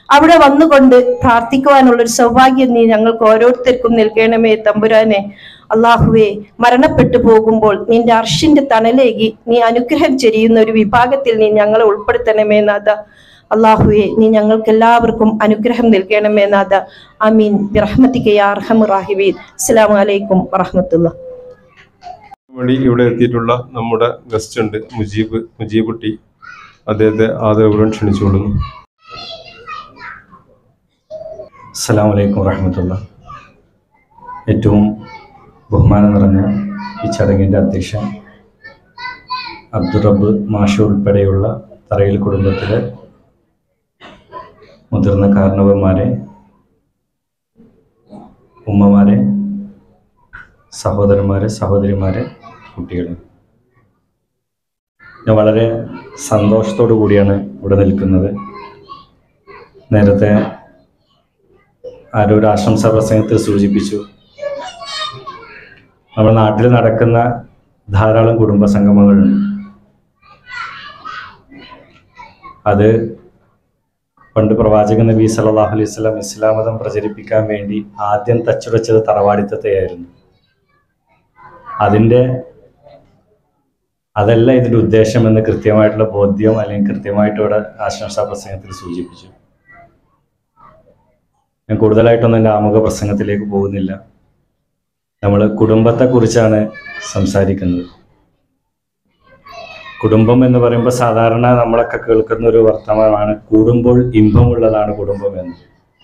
[SPEAKER 7] അവിടെ വന്നുകൊണ്ട് പ്രാർത്ഥിക്കുവാനുള്ള ഒരു സൗഭാഗ്യം നീ ഞങ്ങൾക്ക് ഓരോരുത്തർക്കും നൽകണമേ തമ്പുരാനെ അള്ളാഹുവെ മരണപ്പെട്ടു പോകുമ്പോൾ നിന്റെ അർഷിന്റെ തണലേകി നീ അനുഗ്രഹം ചെരിയുന്ന ഒരു വിഭാഗത്തിൽ നീ ഞങ്ങളെ ഉൾപ്പെടുത്തണമേ നാഥ അള്ളാഹുവെ നീ ഞങ്ങൾക്ക് എല്ലാവർക്കും അനുഗ്രഹം നൽകണമേ നാഥ അമീൻ ബിറഹ്മത്തിക്കയാർഹമുറാഹിബീൻ അസ്സലാമു അലൈക്കും വറഹമത്തുള്ള
[SPEAKER 2] വഴി ഇവിടെ എത്തിയിട്ടുള്ള നമ്മുടെ ഗസ്റ്റ് ഉണ്ട് മുജീബ് മുജീബ് കുട്ടി അദ്ദേഹത്തെ ആദരപൂർവ്വം ക്ഷണിച്ചുകൊള്ളുന്നു
[SPEAKER 8] അസ്സാം വലൈക്കും വറഹമത്തുള്ള ഏറ്റവും ബഹുമാനം നിറഞ്ഞ ഈ ചടങ്ങിൻ്റെ അധ്യക്ഷൻ അബ്ദുറബ് മാഷ ഉൾപ്പെടെയുള്ള തറയിൽ കുടുംബത്തിലെ മുതിർന്ന കാരണവന്മാരെ ഉമ്മമാരെ സഹോദരന്മാരെ സഹോദരിമാരെ കുട്ടികളെ ഞാൻ വളരെ സന്തോഷത്തോടു കൂടിയാണ് ഇവിടെ നിൽക്കുന്നത് നേരത്തെ ആരോ ഒരു ആശംസാ പ്രസംഗത്തിൽ സൂചിപ്പിച്ചു നമ്മുടെ നാട്ടിൽ നടക്കുന്ന ധാരാളം കുടുംബ സംഗമങ്ങളുണ്ട് അത് പണ്ട് പ്രവാചകൻ നബി സല്ലല്ലാഹു അലൈഹി വസല്ലം ഇസ്ലാം മതം പ്രചരിപ്പിക്കാൻ വേണ്ടി ആദ്യം തച്ചുടച്ചത് തറവാടിത്തത്തെയായിരുന്നു അതിൻ്റെ അതല്ല ഇതിൻ്റെ ഉദ്ദേശം എന്ന് കൃത്യമായിട്ടുള്ള ബോധ്യം അല്ലെങ്കിൽ കൃത്യമായിട്ട് ഇവിടെ ആശംസാ പ്രസംഗത്തിൽ സൂചിപ്പിച്ചു ഞാൻ കൂടുതലായിട്ടൊന്നും എൻ്റെ ആമുഖ പ്രസംഗത്തിലേക്ക് പോകുന്നില്ല നമ്മൾ കുടുംബത്തെക്കുറിച്ചാണ് സംസാരിക്കുന്നത് കുടുംബം എന്ന് പറയുമ്പോൾ സാധാരണ നമ്മളൊക്കെ കേൾക്കുന്ന ഒരു വർത്തമാനമാണ് കൂടുമ്പോൾ ഇമ്പമുള്ളതാണ് കുടുംബം എന്ന്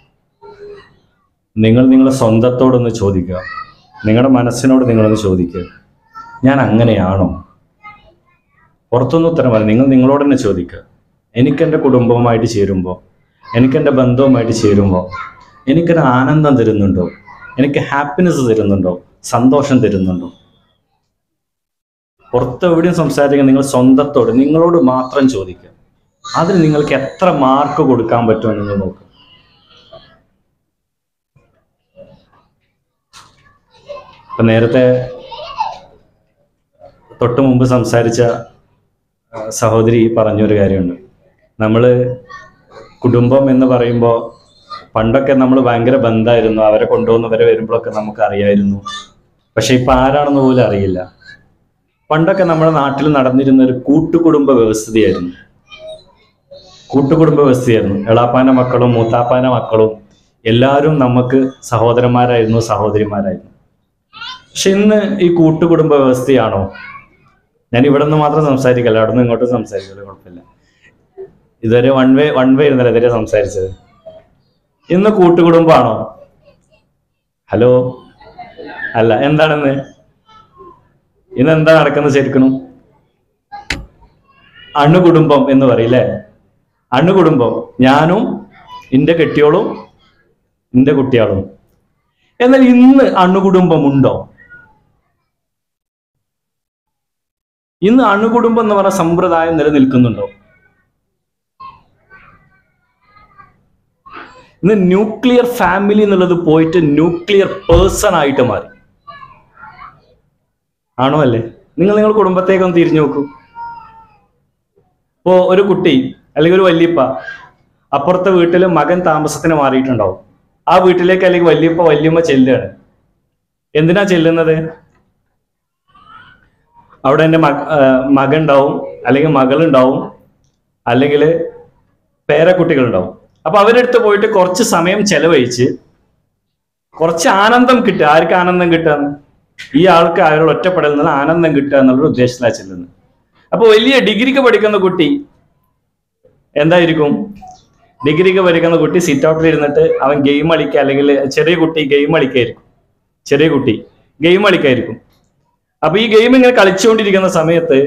[SPEAKER 8] നിങ്ങൾ നിങ്ങളെ സ്വന്തത്തോടൊന്ന് ചോദിക്കുക നിങ്ങളുടെ മനസ്സിനോട് നിങ്ങളൊന്ന് ചോദിക്കുക ഞാൻ അങ്ങനെയാണോ പുറത്തൊന്നും ഉത്തരം പറയും നിങ്ങൾ നിങ്ങളോട് തന്നെ ചോദിക്കുക എനിക്കെൻ്റെ കുടുംബവുമായിട്ട് ചേരുമ്പോൾ എനിക്കെൻ്റെ ബന്ധവുമായിട്ട് ചേരുമ്പോൾ എനിക്കൊരു ആനന്ദം തരുന്നുണ്ടോ എനിക്ക് ഹാപ്പിനെസ് തരുന്നുണ്ടോ സന്തോഷം തരുന്നുണ്ടോ പുറത്ത് എവിടെയും സംസാരിക്കാൻ നിങ്ങൾ സ്വന്തത്തോട് നിങ്ങളോട് മാത്രം ചോദിക്കുക അതിന് നിങ്ങൾക്ക് എത്ര മാർക്ക് കൊടുക്കാൻ പറ്റുമെന്ന് നിങ്ങൾ നോക്കുക ഇപ്പൊ നേരത്തെ തൊട്ട് മുമ്പ് സംസാരിച്ച ആ, സഹോദരി പറഞ്ഞൊരു കാര്യമുണ്ട് നമ്മൾ കുടുംബം എന്ന് പറയുമ്പോൾ പണ്ടൊക്കെ നമ്മൾ ഭയങ്കര ബന്ധമായിരുന്നു അവരെ കൊണ്ടുപോകുന്നവരെ വരുമ്പോഴൊക്കെ നമുക്ക് അറിയായിരുന്നു പക്ഷെ ഇപ്പൊ ആരാണെന്ന് പോലും അറിയില്ല പണ്ടൊക്കെ നമ്മുടെ നാട്ടിൽ നടന്നിരുന്ന ഒരു കൂട്ടുകുടുംബ വ്യവസ്ഥയായിരുന്നു കൂട്ടുകുടുംബ വ്യവസ്ഥയായിരുന്നു എളാപ്പാന്റെ മക്കളും മൂത്താപ്പാന്റെ മക്കളും എല്ലാവരും നമുക്ക് സഹോദരന്മാരായിരുന്നു സഹോദരിമാരായിരുന്നു പക്ഷെ ഇന്ന് ഈ കൂട്ടുകുടുംബ വ്യവസ്ഥയാണോ ഞാൻ ഇവിടെ നിന്ന് മാത്രം സംസാരിക്കല്ല അവിടെ നിന്ന് ഇങ്ങോട്ടും സംസാരിക്കല്ലോ കുഴപ്പമില്ല ഇതുവരെ വൺ വേ വൺ വേ ഇരുന്നല്ലോ ഇതുവരെ സംസാരിച്ചത് ഇന്ന് കൂട്ടുകുടുംബാണോ ഹലോ അല്ല എന്താണെന്ന് ഇന്ന് എന്താ നടക്കുന്നത് ശരിക്കും അണുകുടുംബം എന്ന് പറയില്ലേ അണുകുടുംബം ഞാനും എന്റെ കെട്ടിയോളും എന്റെ കുട്ടിയാളും എന്നാൽ ഇന്ന് അണുകുടുംബം ഉണ്ടോ ഇന്ന് അണുകുടുംബം എന്ന് പറഞ്ഞ സമ്പ്രദായം നിലനിൽക്കുന്നുണ്ടോ ഇന്ന് ന്യൂക്ലിയർ ഫാമിലി എന്നുള്ളത് പോയിട്ട് ന്യൂക്ലിയർ പേഴ്സൺ ആയിട്ട് മാറി ആണോ അല്ലേ നിങ്ങൾ നിങ്ങൾ കുടുംബത്തേക്കൊന്ന് തിരിഞ്ഞു നോക്കൂ ഇപ്പോ ഒരു കുട്ടി അല്ലെങ്കിൽ ഒരു വല്യപ്പ അപ്പുറത്തെ വീട്ടിൽ മകൻ താമസത്തിന് മാറിയിട്ടുണ്ടാവും ആ വീട്ടിലേക്ക് അല്ലെങ്കിൽ വല്യപ്പ വല്യമ്മ ചെല്ലുകയാണ് എന്തിനാ ചെല്ലുന്നത് അവിടെ എൻ്റെ മക മകൻ ഉണ്ടാവും അല്ലെങ്കിൽ മകളുണ്ടാവും അല്ലെങ്കിൽ പേരക്കുട്ടികളുണ്ടാവും അപ്പൊ അവരെടുത്ത് പോയിട്ട് കുറച്ച് സമയം ചെലവഴിച്ച് കുറച്ച് ആനന്ദം കിട്ടുക ആർക്ക് ആനന്ദം കിട്ടുക ഈ ആൾക്ക് അയാൾ ഒറ്റപ്പെടൽ നിന്ന് ആനന്ദം കിട്ടുക എന്നുള്ളൊരു ഉദ്ദേശത്തിലാണ് ചെല്ലുന്നത് അപ്പൊ വലിയ ഡിഗ്രിക്ക് പഠിക്കുന്ന കുട്ടി എന്തായിരിക്കും ഡിഗ്രിക്ക് പഠിക്കുന്ന കുട്ടി സിറ്റ് ഔട്ടിൽ ഇരുന്നിട്ട് അവൻ ഗെയിം കളിക്കുക അല്ലെങ്കിൽ ചെറിയ കുട്ടി ഗെയിം കളിക്കായിരിക്കും ചെറിയ കുട്ടി ഗെയിം കളിക്കായിരിക്കും അപ്പൊ ഈ ഗെയിം ഇങ്ങനെ കളിച്ചുകൊണ്ടിരിക്കുന്ന സമയത്ത്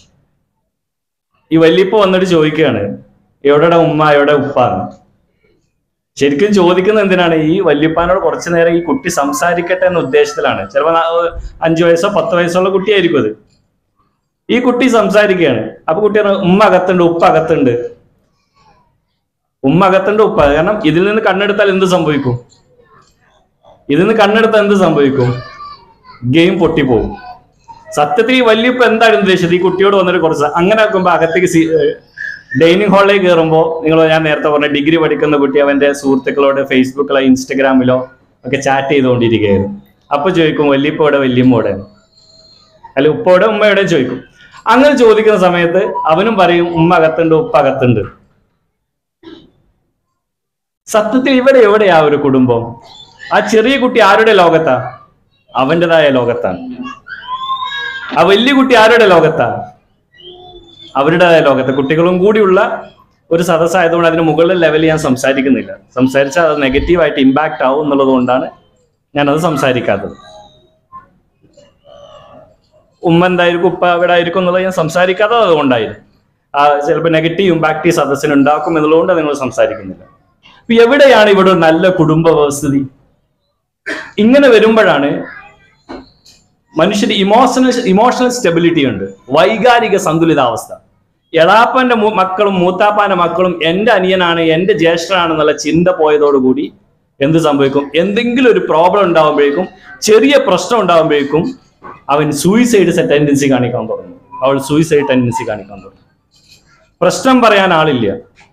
[SPEAKER 8] ഈ വല്യപ്പ വന്നിട്ട് ചോദിക്കുകയാണ് എവിടെയുടെ ഉമ്മ എവിടെ ഉപ്പാന്ന് ശരിക്കും ചോദിക്കുന്നത് എന്തിനാണ് ഈ വല്യപ്പാനോട് കുറച്ചു നേരം ഈ കുട്ടി സംസാരിക്കട്ടെ എന്ന ഉദ്ദേശത്തിലാണ് ചിലപ്പോൾ അഞ്ചു വയസ്സോ പത്ത് വയസ്സോ ഉള്ള കുട്ടിയായിരിക്കും അത് ഈ കുട്ടി സംസാരിക്കുകയാണ് അപ്പൊ കുട്ടി പറഞ്ഞു, ഉമ്മ അകത്തുണ്ട് ഉപ്പ അകത്തുണ്ട് ഉമ്മ അകത്തുണ്ട് ഉപ്പ കാരണം ഇതിൽ നിന്ന് കണ്ണെടുത്താൽ എന്ത് സംഭവിക്കും ഇതിൽ നിന്ന് കണ്ണെടുത്താൽ എന്ത് സംഭവിക്കും ഗെയിം പൊട്ടിപ്പോകും സത്യത്തിൽ ഈ വല്യപ്പ എന്താണ് ഉദ്ദേശിച്ചത് ഈ കുട്ടിയോട് വന്നിട്ട് കുറച്ച് അങ്ങനെ ആക്കുമ്പോ അകത്തേക്ക് ഡൈനിങ് ഹാളിലേക്ക് കയറുമ്പോൾ നിങ്ങൾ ഞാൻ നേരത്തെ പറഞ്ഞ ഡിഗ്രി പഠിക്കുന്ന കുട്ടി അവന്റെ സുഹൃത്തുക്കളോട് ഫേസ്ബുക്കിലോ ഇൻസ്റ്റഗ്രാമിലോ ഒക്കെ ചാറ്റ് ചെയ്തുകൊണ്ടിരിക്കുകയായിരുന്നു അപ്പൊ ചോദിക്കും വല്യപ്പോടെ വല്യമ്മോടെ അല്ല ഉപ്പോടെ ഉമ്മയോടെ ചോദിക്കും അങ്ങനെ ചോദിക്കുന്ന സമയത്ത് അവനും പറയും ഉമ്മ അകത്തുണ്ട് ഉപ്പ അകത്തുണ്ട് സത്യത്തിൽ ഇവിടെ എവിടെയാ ഒരു കുടുംബം ആ ചെറിയ കുട്ടി ആരുടെ ലോകത്താ അവൻ്റെതായ ലോകത്താണ് ആ വലിയ കുട്ടി ആരുടെ ലോകത്താ അവരുടേതായ ലോകത്ത് കുട്ടികളും കൂടിയുള്ള ഒരു സദസ്സായതുകൊണ്ട് അതിന് മുകളിലെ ലെവലിൽ ഞാൻ സംസാരിക്കുന്നില്ല സംസാരിച്ചാൽ അത് നെഗറ്റീവായിട്ട് ഇമ്പാക്റ്റ് ആവും എന്നുള്ളത് കൊണ്ടാണ് ഞാനത് സംസാരിക്കാത്തത് ഉമ്മ എന്തായിരിക്കും ഉപ്പ എവിടെ ആയിരിക്കും എന്നുള്ളത് ഞാൻ സംസാരിക്കാത്തത് അതുകൊണ്ടായിരുന്നു ആ ചിലപ്പോൾ നെഗറ്റീവ് ഇമ്പാക്റ്റ് ഈ സദസ്സിന് ഉണ്ടാക്കും എന്നുള്ളതുകൊണ്ട് നിങ്ങൾ സംസാരിക്കുന്നില്ല അപ്പൊ എവിടെയാണ് ഇവിടെ ഒരു നല്ല കുടുംബ വ്യവസ്ഥിതി ഇങ്ങനെ വരുമ്പോഴാണ് മനുഷ്യന് ഇമോഷണൽ ഇമോഷണൽ സ്റ്റെബിലിറ്റി ഉണ്ട് വൈകാരിക സന്തുലിതാവസ്ഥ എളാപ്പന്റെ മു- മക്കളും മൂത്താപ്പാന്റെ മക്കളും എന്റെ അനിയനാണ് എന്റെ ജ്യേഷ്ഠനാണെന്നുള്ള ചിന്ത പോയതോടുകൂടി എന്ത് സംഭവിക്കും എന്തെങ്കിലും ഒരു പ്രോബ്ലം ഉണ്ടാകുമ്പോഴേക്കും ചെറിയ പ്രശ്നം ഉണ്ടാകുമ്പോഴേക്കും അവൻ സൂയിസൈഡ് ടെൻഡൻസി കാണിക്കാൻ തുടങ്ങും അവൾ സൂയിസൈഡ് ടെൻഡൻസി കാണിക്കാൻ തുടങ്ങും പ്രശ്നം പറയാൻ ആളില്ല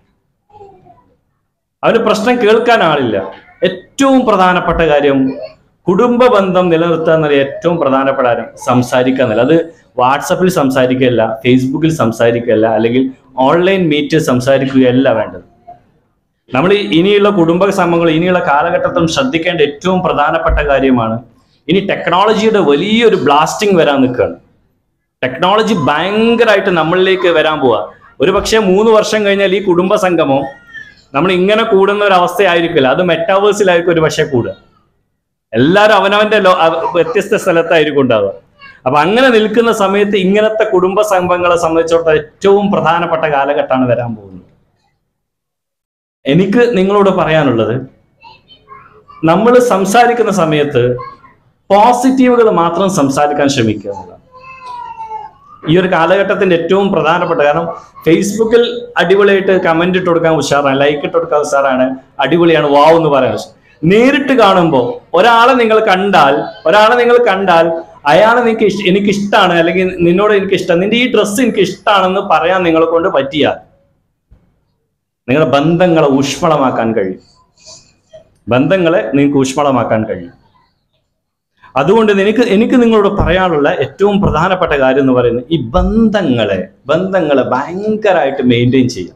[SPEAKER 8] അവന് പ്രശ്നം കേൾക്കാൻ ആളില്ല ഏറ്റവും പ്രധാനപ്പെട്ട കാര്യം കുടുംബ ബന്ധം നിലനിർത്തുക എന്നുള്ള ഏറ്റവും പ്രധാനപ്പെട്ട കാര്യം സംസാരിക്കുക എന്നല്ല അത് വാട്സപ്പിൽ സംസാരിക്കുകയല്ല ഫേസ്ബുക്കിൽ സംസാരിക്കുകയല്ല അല്ലെങ്കിൽ ഓൺലൈൻ മീറ്റിൽ സംസാരിക്കുകയല്ല വേണ്ടത് നമ്മൾ ഇനിയുള്ള കുടുംബ സംഘങ്ങൾ ഇനിയുള്ള കാലഘട്ടത്തിലും ശ്രദ്ധിക്കേണ്ട ഏറ്റവും പ്രധാനപ്പെട്ട കാര്യമാണ് ഇനി ടെക്നോളജിയുടെ വലിയൊരു ബ്ലാസ്റ്റിംഗ് വരാൻ നിൽക്കുകയാണ് ടെക്നോളജി ഭയങ്കരമായിട്ട് നമ്മളിലേക്ക് വരാൻ പോവാ ഒരു പക്ഷേ മൂന്ന് വർഷം കഴിഞ്ഞാൽ ഈ കുടുംബ സംഗമം നമ്മൾ ഇങ്ങനെ കൂടുന്ന ഒരു അവസ്ഥയായിരിക്കില്ല അത് മെറ്റാവേഴ്സിലായിരിക്കും ഒരു പക്ഷേ കൂടുക എല്ലാവരും അവനവന്റെ ലോ അവ- വ്യത്യസ്ത സ്ഥലത്തായിരിക്കും ഉണ്ടാവുക അപ്പൊ അങ്ങനെ നിൽക്കുന്ന സമയത്ത് ഇങ്ങനത്തെ കുടുംബ സംഘങ്ങളെ സംബന്ധിച്ചിടത്തോളം ഏറ്റവും പ്രധാനപ്പെട്ട കാലഘട്ടമാണ് വരാൻ പോകുന്നത് എനിക്ക് നിങ്ങളോട് പറയാനുള്ളത് നമ്മൾ സംസാരിക്കുന്ന സമയത്ത് പോസിറ്റീവുകൾ മാത്രം സംസാരിക്കാൻ ശ്രമിക്കുക എന്നുള്ളതാണ് ഈ ഒരു കാലഘട്ടത്തിന്റെ ഏറ്റവും പ്രധാനപ്പെട്ട കാരണം ഫേസ്ബുക്കിൽ അടിപൊളിയായിട്ട് കമന്റ് ഇട്ട് കൊടുക്കാൻ ഉഷാറാണ് ലൈക്ക് ഇട്ട് കൊടുക്കാൻ ഉഷാറാണ് അടിപൊളിയാണ് വാവ് എന്ന് പറയാൻ ഉഷാ- നേരിട്ട് കാണുമ്പോൾ ഒരാളെ നിങ്ങൾ കണ്ടാൽ ഒരാളെ നിങ്ങൾ കണ്ടാൽ അയാളെ നിങ്ങൾക്ക് ഇഷ്- എനിക്ക് ഇഷ്ടമാണ് അല്ലെങ്കിൽ നിന്നോട് എനിക്ക് ഇഷ്ടം നിന്റെ ഈ ഡ്രസ്സ് എനിക്ക് ഇഷ്ടമാണെന്ന് പറയാൻ നിങ്ങളെ കൊണ്ട് പറ്റിയാൽ നിങ്ങളുടെ ബന്ധങ്ങളെ ഊഷ്മളമാക്കാൻ കഴിയും ബന്ധങ്ങളെ നിങ്ങൾക്ക് ഊഷ്മളമാക്കാൻ കഴിയും അതുകൊണ്ട് എനിക്ക് എനിക്ക് നിങ്ങളോട് പറയാനുള്ള ഏറ്റവും പ്രധാനപ്പെട്ട കാര്യം എന്ന് പറയുന്നത് ഈ ബന്ധങ്ങളെ ബന്ധങ്ങളെ ഭയങ്കരമായിട്ട് മെയിൻറ്റെയിൻ ചെയ്യാം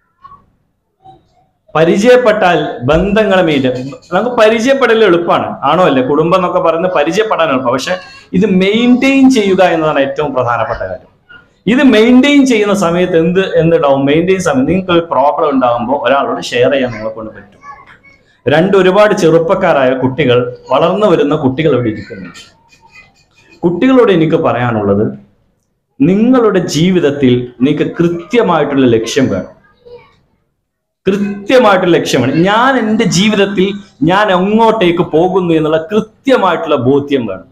[SPEAKER 8] പരിചയപ്പെട്ടാൽ ബന്ധങ്ങളെ മെയിൻറ്റെയിൻ നമുക്ക് പരിചയപ്പെടൽ എളുപ്പമാണ് ആണോ അല്ലേ കുടുംബം എന്നൊക്കെ പറയുന്നത് പരിചയപ്പെടാൻ എളുപ്പം പക്ഷെ ഇത് മെയിൻറ്റെയിൻ ചെയ്യുക എന്നതാണ് ഏറ്റവും പ്രധാനപ്പെട്ട കാര്യം ഇത് മെയിൻറ്റെയിൻ ചെയ്യുന്ന സമയത്ത് എന്ത് എന്തുണ്ടാവും മെയിൻറ്റെയിൻ സമയത്ത് നിങ്ങൾക്ക് ഒരു പ്രോബ്ലം ഉണ്ടാകുമ്പോൾ ഒരാളോട് ഷെയർ ചെയ്യാൻ നിങ്ങളെ കൊണ്ട് പറ്റും രണ്ട് ഒരുപാട് ചെറുപ്പക്കാരായ കുട്ടികൾ വളർന്നു വരുന്ന കുട്ടികൾ ഇവിടെ ഇരിക്കുന്നുണ്ട് കുട്ടികളോട് എനിക്ക് പറയാനുള്ളത് നിങ്ങളുടെ ജീവിതത്തിൽ നിങ്ങൾക്ക് കൃത്യമായിട്ടുള്ള ലക്ഷ്യം വേണം കൃത്യമായിട്ടുള്ള ലക്ഷ്യമാണ് ഞാൻ എൻ്റെ ജീവിതത്തിൽ ഞാൻ എങ്ങോട്ടേക്ക് പോകുന്നു എന്നുള്ള കൃത്യമായിട്ടുള്ള ബോധ്യം വേണം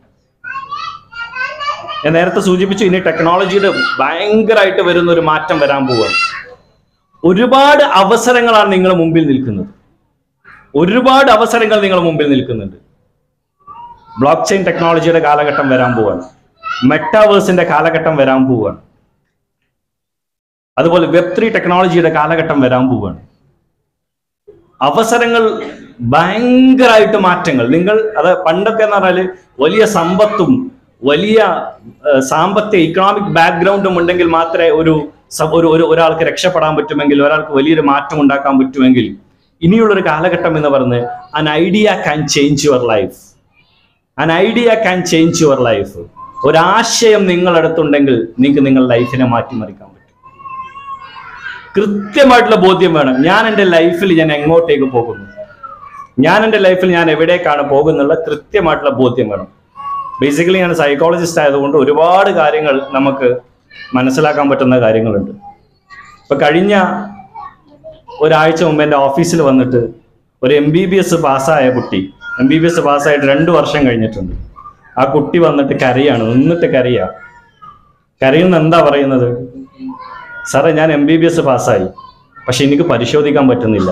[SPEAKER 8] ഞാൻ നേരത്തെ സൂചിപ്പിച്ചു ഇനി ടെക്നോളജിയുടെ ഭയങ്കരമായിട്ട് വരുന്ന ഒരു മാറ്റം വരാൻ പോവുകയാണ് ഒരുപാട് അവസരങ്ങളാണ് നിങ്ങളുടെ മുമ്പിൽ നിൽക്കുന്നത് ഒരുപാട് അവസരങ്ങൾ നിങ്ങളുടെ മുമ്പിൽ നിൽക്കുന്നുണ്ട് ബ്ലോക്ക് ചെയിൻ ടെക്നോളജിയുടെ കാലഘട്ടം വരാൻ പോവാണ് മെറ്റാവേഴ്സിന്റെ കാലഘട്ടം വരാൻ പോവാണ് അതുപോലെ വെബ് ത്രീ ടെക്നോളജിയുടെ കാലഘട്ടം വരാൻ പോവാണ് അവസരങ്ങൾ ഭയങ്കരമായിട്ട് മാറ്റങ്ങൾ നിങ്ങൾ അത് പണ്ടൊക്കെ എന്ന് പറഞ്ഞാല് വലിയ സമ്പത്തും വലിയ ഏഹ്, സാമ്പത്തിക ഇക്കണോമിക് ബാക്ക്ഗ്രൗണ്ടും ഉണ്ടെങ്കിൽ മാത്രമേ ഒരു സ- ഒരു ഒരു ഒരാൾക്ക് രക്ഷപ്പെടാൻ പറ്റുമെങ്കിൽ ഒരാൾക്ക് വലിയൊരു മാറ്റം ഉണ്ടാക്കാൻ പറ്റുമെങ്കിൽ ഇനിയുള്ള ഒരു കാലഘട്ടം എന്ന് പറയുന്നത് an idea can change your life an idea can change your life ഒരാശയം നിങ്ങളടുത്തുണ്ടെങ്കിൽ നിങ്ങൾക്ക് നിങ്ങളുടെ ലൈഫിനെ മാറ്റിമറിക്കാൻ പറ്റും കൃത്യമായിട്ടുള്ള ബോധ്യം വേണം ഞാൻ എൻ്റെ ലൈഫിൽ ഞാൻ എങ്ങോട്ടേക്ക് പോകുന്നു ഞാൻ എൻ്റെ ലൈഫിൽ ഞാൻ എവിടേക്കാണ് പോകുന്നുള്ള കൃത്യമായിട്ടുള്ള ബോധ്യം വേണം ബേസിക്കലി ഞാൻ സൈക്കോളജിസ്റ്റ് ആയതുകൊണ്ട് ഒരുപാട് കാര്യങ്ങൾ നമുക്ക് മനസ്സിലാക്കാൻ പറ്റുന്ന കാര്യങ്ങളുണ്ട് ഇപ്പൊ കഴിഞ്ഞ ഒരാഴ്ച മുമ്പ് എൻ്റെ ഓഫീസിൽ വന്നിട്ട് ഒരു എം ബി ബി എസ് പാസ്സായ കുട്ടി എം ബി ബി എസ് പാസ്സായിട്ട് രണ്ട് വർഷം കഴിഞ്ഞിട്ടുണ്ട് ആ കുട്ടി വന്നിട്ട് കരയാണ് നിന്നിട്ട് കരയാ കരയുന്ന എന്താ പറയുന്നത് സാറേ ഞാൻ എം ബി ബി എസ് പാസ്സായി പക്ഷെ എനിക്ക് പരിശോധിക്കാൻ പറ്റുന്നില്ല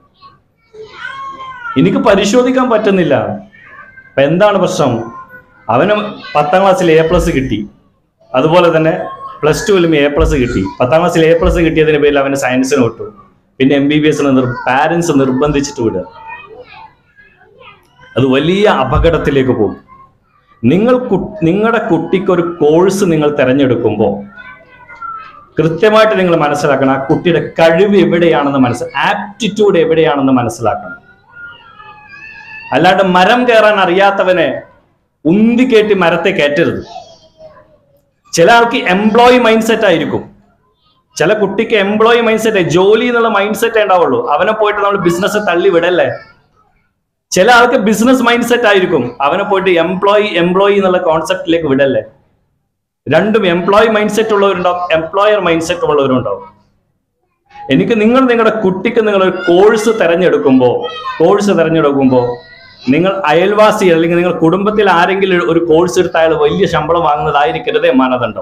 [SPEAKER 8] എനിക്ക് പരിശോധിക്കാൻ പറ്റുന്നില്ല അപ്പൊ എന്താണ് പ്രശ്നം അവന് പത്താം ക്ലാസ്സിൽ എ പ്ലസ് കിട്ടി അതുപോലെ തന്നെ പ്ലസ് ടുവിലും എ പ്ലസ് കിട്ടി പത്താം ക്ലാസ്സിൽ എ പ്ലസ് കിട്ടിയതിന് പേരിൽ അവന് സയൻസിന് വിട്ടു പിന്നെ എം ബി ബി എസിന് നിർ പാരൻസ് നിർബന്ധിച്ചിട്ട് വിടുക അത് വലിയ അപകടത്തിലേക്ക് പോകും നിങ്ങൾ കു- നിങ്ങളുടെ കുട്ടിക്ക് ഒരു കോഴ്സ് നിങ്ങൾ തിരഞ്ഞെടുക്കുമ്പോൾ കൃത്യമായിട്ട് നിങ്ങൾ മനസ്സിലാക്കണം ആ കുട്ടിയുടെ കഴിവ് എവിടെയാണെന്ന് മനസ്സിൽ ആപ്റ്റിറ്റ്യൂഡ് എവിടെയാണെന്ന് മനസ്സിലാക്കണം അല്ലാണ്ട് മരം കയറാൻ അറിയാത്തവനെ ഉന്തി കയറ്റി മരത്തെ കയറ്റരുത് ചില ആൾക്ക് എംപ്ലോയി മൈൻഡ് സെറ്റ് ആയിരിക്കും ചില കുട്ടിക്ക് എംപ്ലോയി മൈൻഡ് സെറ്റ് ജോലി എന്നുള്ള മൈൻഡ് സെറ്റ് ഉണ്ടാവുള്ളൂ അവനെ പോയിട്ട് നമ്മൾ ബിസിനസ് തള്ളി വിടല്ലേ ചില ആൾക്ക് ബിസിനസ് മൈൻഡ് സെറ്റ് ആയിരിക്കും അവനെ പോയിട്ട് എംപ്ലോയി എംപ്ലോയി എന്നുള്ള കോൺസെപ്റ്റിലേക്ക് വിടല്ലേ രണ്ടും എംപ്ലോയി മൈൻഡ് സെറ്റ് ഉള്ളവരുണ്ടാവും എംപ്ലോയർ മൈൻഡ് സെറ്റ് ഉള്ളവരുണ്ടാവും എനിക്ക് നിങ്ങൾ നിങ്ങളുടെ കുട്ടിക്ക് നിങ്ങൾ ഒരു കോഴ്സ് തിരഞ്ഞെടുക്കുമ്പോൾ കോഴ്സ് തിരഞ്ഞെടുക്കുമ്പോൾ നിങ്ങൾ അയൽവാസി അല്ലെങ്കിൽ നിങ്ങൾ കുടുംബത്തിൽ ആരെങ്കിലും ഒരു കോഴ്സ് എടുത്ത അയാൾ വലിയ ശമ്പളം വാങ്ങുന്നതായിരിക്കരുതേ മാനദണ്ഡം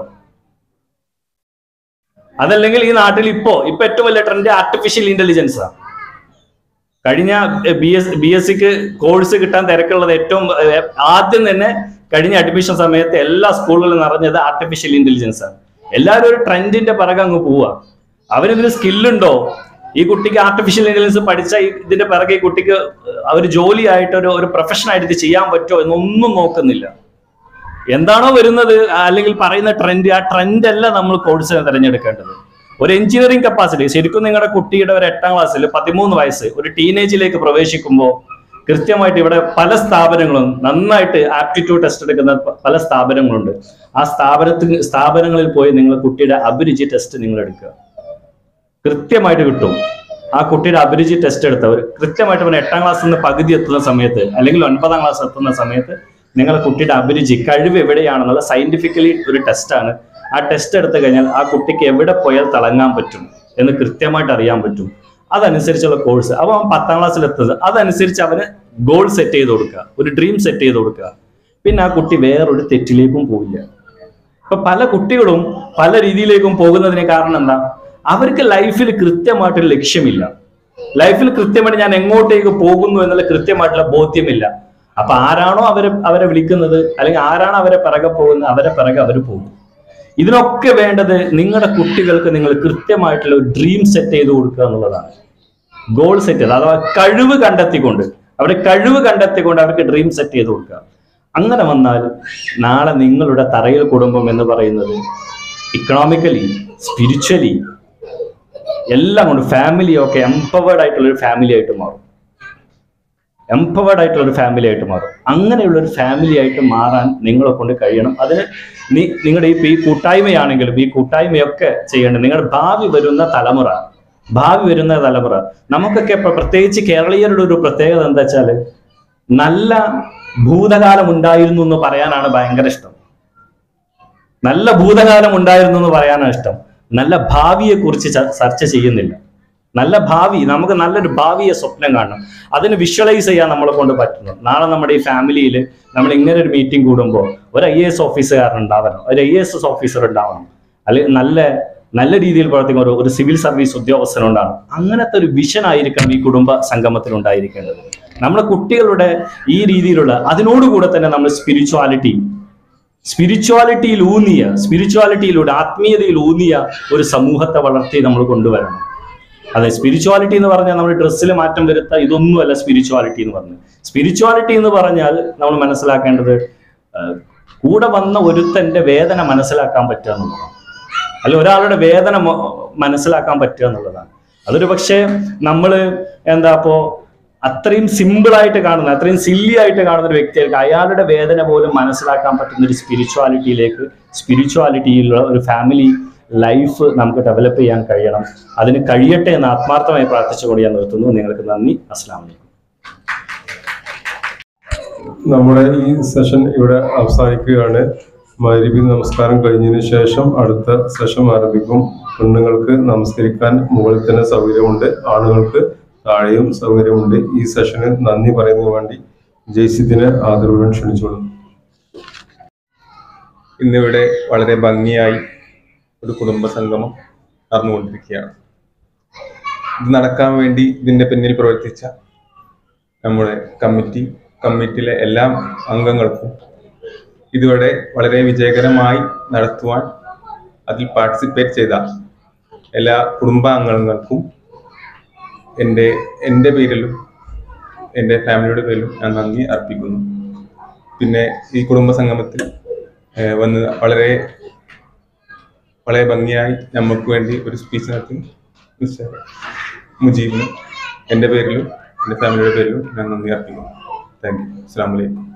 [SPEAKER 8] അതല്ലെങ്കിൽ ഈ നാട്ടിൽ ഇപ്പോ ഇപ്പൊ ഏറ്റവും വലിയ ട്രെൻഡ് ആർട്ടിഫിഷ്യൽ ഇന്റലിജൻസ് ആണ് കഴിഞ്ഞ ബി എസ് ബി എസ് സിക്ക് കോഴ്സ് കിട്ടാൻ തിരക്കുള്ളത് ഏറ്റവും ഏർ, ആദ്യം തന്നെ കഴിഞ്ഞ അഡ്മിഷൻ സമയത്ത് എല്ലാ സ്കൂളുകളിലും നിറഞ്ഞത് ആർട്ടിഫിഷ്യൽ ഇന്റലിജൻസ് ആണ് എല്ലാവരും ഒരു ട്രെൻഡിന്റെ പിറകെ അങ്ങ് പോവുക അവരിതിന് സ്കില്ലുണ്ടോ ഈ കുട്ടിക്ക് ആർട്ടിഫിഷ്യൽ ഇന്റലിജൻസ് പഠിച്ച ഈ ഇതിന്റെ പിറകെ ഈ കുട്ടിക്ക് അവർ ജോലിയായിട്ട് ഒരു ഒരു പ്രൊഫഷൻ ആയിട്ട് ഇത് ചെയ്യാൻ പറ്റുമോ എന്നൊന്നും നോക്കുന്നില്ല എന്താണോ വരുന്നത് അല്ലെങ്കിൽ പറയുന്ന ട്രെൻഡ് ആ ട്രെൻഡ് അല്ല നമ്മൾ കോഴ്സിനെ തിരഞ്ഞെടുക്കേണ്ടത് ഒരു എഞ്ചിനീയറിംഗ് കപ്പാസിറ്റി ശരിക്കും നിങ്ങളുടെ കുട്ടിയുടെ ഒരു എട്ടാം ക്ലാസ്സിൽ പതിമൂന്ന് വയസ്സ് ഒരു ടീനേജിലേക്ക് പ്രവേശിക്കുമ്പോൾ കൃത്യമായിട്ട് ഇവിടെ പല സ്ഥാപനങ്ങളും നന്നായിട്ട് ആപ്റ്റിറ്റ്യൂഡ് ടെസ്റ്റ് എടുക്കുന്ന പ- പല സ്ഥാപനങ്ങളുണ്ട് ആ സ്ഥാപനത്തിൽ സ്ഥാപനങ്ങളിൽ പോയി നിങ്ങൾ കുട്ടിയുടെ അഭിരുചി ടെസ്റ്റ് നിങ്ങൾ എടുക്കുക കൃത്യമായിട്ട് കിട്ടും ആ കുട്ടിയുടെ അഭിരുചി ടെസ്റ്റ് എടുത്തവർ കൃത്യമായിട്ട് അവൻ എട്ടാം ക്ലാസ്സിൽ നിന്ന് പകുതി എത്തുന്ന സമയത്ത് അല്ലെങ്കിൽ ഒൻപതാം ക്ലാസ് എത്തുന്ന സമയത്ത് നിങ്ങളുടെ കുട്ടിയുടെ അഭിരുചി കഴിവ് എവിടെയാണെന്നുള്ള സയന്റിഫിക്കലി ഒരു ടെസ്റ്റാണ് ആ ടെസ്റ്റ് എടുത്തു കഴിഞ്ഞാൽ ആ കുട്ടിക്ക് എവിടെ പോയാൽ തിളങ്ങാൻ പറ്റും എന്ന് കൃത്യമായിട്ട് അറിയാൻ പറ്റും അതനുസരിച്ചുള്ള കോഴ്സ് അപ്പൊ അവൻ പത്താം ക്ലാസ്സിൽ എത്തുന്നത് അതനുസരിച്ച് അവന് ഗോൾ സെറ്റ് ചെയ്ത് കൊടുക്കുക ഒരു ഡ്രീം സെറ്റ് ചെയ്ത് കൊടുക്കുക പിന്നെ ആ കുട്ടി വേറൊരു തെറ്റിലേക്കും പോവില്ല ഇപ്പൊ പല കുട്ടികളും പല രീതിയിലേക്കും പോകുന്നതിന് കാരണം എന്താ അവർക്ക് ലൈഫിൽ കൃത്യമായിട്ടൊരു ലക്ഷ്യമില്ല ലൈഫിൽ കൃത്യമായിട്ട് ഞാൻ എങ്ങോട്ടേക്ക് പോകുന്നു എന്നുള്ള കൃത്യമായിട്ടുള്ള ബോധ്യമില്ല അപ്പൊ ആരാണോ അവരെ അവരെ വിളിക്കുന്നത് അല്ലെങ്കിൽ ആരാണോ അവരെ പിറകെ പോകുന്നത് അവരെ പിറകെ അവർ പോകും ഇതിനൊക്കെ വേണ്ടത് നിങ്ങളുടെ കുട്ടികൾക്ക് നിങ്ങൾ കൃത്യമായിട്ടുള്ള ഒരു ഡ്രീം സെറ്റ് ചെയ്ത് കൊടുക്കുക എന്നുള്ളതാണ് ഗോൾ സെറ്റ് ചെയ്ത് അഥവാ കഴിവ് കണ്ടെത്തിക്കൊണ്ട് അവരുടെ കഴിവ് കണ്ടെത്തിക്കൊണ്ട് അവർക്ക് ഡ്രീം സെറ്റ് ചെയ്ത് കൊടുക്കുക അങ്ങനെ വന്നാൽ നാളെ നിങ്ങളുടെ തറയിൽ കുടുംബം എന്ന് പറയുന്നത് ഇക്കണോമിക്കലി സ്പിരിച്വലി എല്ലാം കൊണ്ട് ഫാമിലി ഒക്കെ എംപവേർഡ് ആയിട്ടുള്ള ഒരു ഫാമിലി ആയിട്ട് മാറും എംപവേർഡ് ആയിട്ടുള്ള ഒരു ഫാമിലി ആയിട്ട് മാറും അങ്ങനെയുള്ള ഒരു ഫാമിലി ആയിട്ട് മാറാൻ നിങ്ങളെ കൊണ്ട് കഴിയണം അതിന് നീ നിങ്ങളുടെ ഈ ഈ കൂട്ടായ്മയാണെങ്കിലും ഈ കൂട്ടായ്മയൊക്കെ ചെയ്യേണ്ടത് നിങ്ങളുടെ ഭാവി വരുന്ന തലമുറ ഭാവി വരുന്ന തലമുറ നമുക്കൊക്കെ ഇപ്പൊ പ്രത്യേകിച്ച് കേരളീയരുടെ ഒരു പ്രത്യേകത എന്താ വെച്ചാല് നല്ല ഭൂതകാലം ഉണ്ടായിരുന്നു എന്ന് പറയാനാണ് ഭയങ്കര ഇഷ്ടം നല്ല ഭൂതകാലം ഉണ്ടായിരുന്നു എന്ന് പറയാനാണ് ഇഷ്ടം നല്ല ഭാവിയെ കുറിച്ച് ചർച്ച ചെയ്യുന്നില്ല നല്ല ഭാവി നമുക്ക് നല്ലൊരു ഭാവിയെ സ്വപ്നം കാണണം അതിന് വിഷ്വലൈസ് ചെയ്യാൻ നമ്മളെ കൊണ്ട് പറ്റുന്നു നാളെ നമ്മുടെ ഈ ഫാമിലിയിൽ നമ്മൾ ഇങ്ങനെ ഒരു മീറ്റിംഗ് കൂടുമ്പോൾ ഒരു ഐ എസ് ഓഫീസർകാരൻ ഉണ്ടാവണം ഒരു ഐ എസ് ഓഫീസർ ഉണ്ടാവണം അല്ലെങ്കിൽ നല്ല നല്ല രീതിയിൽ പ്രവർത്തിക്കുന്ന ഒരു ഒരു സിവിൽ സർവീസ് ഉദ്യോഗസ്ഥൻ ഉണ്ടാവണം അങ്ങനത്തെ ഒരു വിഷൻ ആയിരിക്കണം ഈ കുടുംബ സംഗമത്തിൽ ഉണ്ടായിരിക്കേണ്ടത് നമ്മുടെ കുട്ടികളുടെ ഈ രീതിയിലുള്ള അതിനോടുകൂടെ തന്നെ നമ്മൾ സ്പിരിച്വാലിറ്റി സ്പിരിച്വാലിറ്റിയിൽ ഊന്നിയ സ്പിരിച്വാലിറ്റിയിലൂടെ ആത്മീയതയിൽ ഊന്നിയ ഒരു സമൂഹത്തെ വളർത്തി നമ്മൾ കൊണ്ടുവരണം അതെ സ്പിരിച്വാലിറ്റി എന്ന് പറഞ്ഞാൽ നമ്മൾ ഡ്രസ്സിൽ മാറ്റം വരുത്ത ഇതൊന്നുമല്ല സ്പിരിച്വാലിറ്റി എന്ന് പറഞ്ഞത് സ്പിരിച്വാലിറ്റി എന്ന് പറഞ്ഞാൽ നമ്മൾ മനസ്സിലാക്കേണ്ടത് ആ, കൂടെ വന്ന ഒരുത്തന്റെ വേദന മനസ്സിലാക്കാൻ പറ്റുക എന്നുള്ളതാണ് അല്ല ഒരാളുടെ വേദന മൊ- മനസ്സിലാക്കാൻ പറ്റുക എന്നുള്ളതാണ് അതൊരു പക്ഷേ നമ്മൾ എന്താ അപ്പോ അത്രയും സിമ്പിൾ ആയിട്ട് കാണുന്ന അത്രയും സില്ലി ആയിട്ട് കാണുന്ന ഒരു വ്യക്തിയായിരിക്കും അയാളുടെ വേദന പോലും മനസ്സിലാക്കാൻ പറ്റുന്ന ഒരു സ്പിരിച്വാലിറ്റിയിലേക്ക് സ്പിരിച്വാലിറ്റിയിലുള്ള ഒരു ഫാമിലി ലൈഫ് നമുക്ക് ഡെവലപ്പ് ചെയ്യാൻ കഴിയണം അതിന് കഴിയട്ടെ എന്ന് ആത്മാർത്ഥമായി പ്രാർത്ഥിച്ചുകൊണ്ട് ഞാൻ നിർത്തുന്നു നിങ്ങൾക്ക് നന്ദി അസ്ലാം വലൈക്കും
[SPEAKER 2] നമ്മുടെ ഈ സെഷൻ ഇവിടെ അവസാനിക്കുകയാണ് മരുവി നമസ്കാരം കഴിഞ്ഞതിന് ശേഷം അടുത്ത സെഷൻ ആരംഭിക്കും പെണ്ണുങ്ങൾക്ക് നമസ്കരിക്കാൻ മുകളിൽ തന്നെ സൗകര്യമുണ്ട് ആണുങ്ങൾക്ക് താഴെയും സൗകര്യമുണ്ട് ഈ സെഷന് നന്ദി പറയുന്നതിന് വേണ്ടി ജയ്സിദിനെ ആദരവുடன் ക്ഷണിച്ചോളും
[SPEAKER 9] ഇന്നിവിടെ വളരെ ഭംഗിയായി ഒരു കുടുംബ സംഗമം നടന്നുകൊണ്ടിരിക്കുകയാണ് ഇത് നടക്കാൻ വേണ്ടി ഇതിന്റെ പിന്നിൽ പ്രവർത്തിച്ച നമ്മുടെ കമ്മിറ്റി കമ്മിറ്റിയിലെ എല്ലാ അംഗങ്ങൾക്കും ഇതുവരെ വളരെ വിജയകരമായി നടത്തുവാൻ അതിൽ പാർട്ടിസിപ്പേറ്റ് ചെയ്ത എല്ലാ കുടുംബാംഗങ്ങൾക്കും എൻ്റെ എൻ്റെ പേരിലും എൻ്റെ ഫാമിലിയുടെ പേരിലും ഞാൻ നന്ദി അർപ്പിക്കുന്നു പിന്നെ ഈ കുടുംബ സംഗമത്തിൽ ഏഹ്, വന്ന് വളരെ വളരെ ഭംഗിയായി നമുക്ക് വേണ്ടി ഒരു സ്പീച്ച് നടത്തി മിസ്റ്റർ മുജീബിന് എൻ്റെ പേരിലും എൻ്റെ ഫാമിലിയുടെ പേരിലും ഞാൻ നന്ദി അർപ്പിക്കുന്നു താങ്ക് യു അസ്സാം വലൈക്കും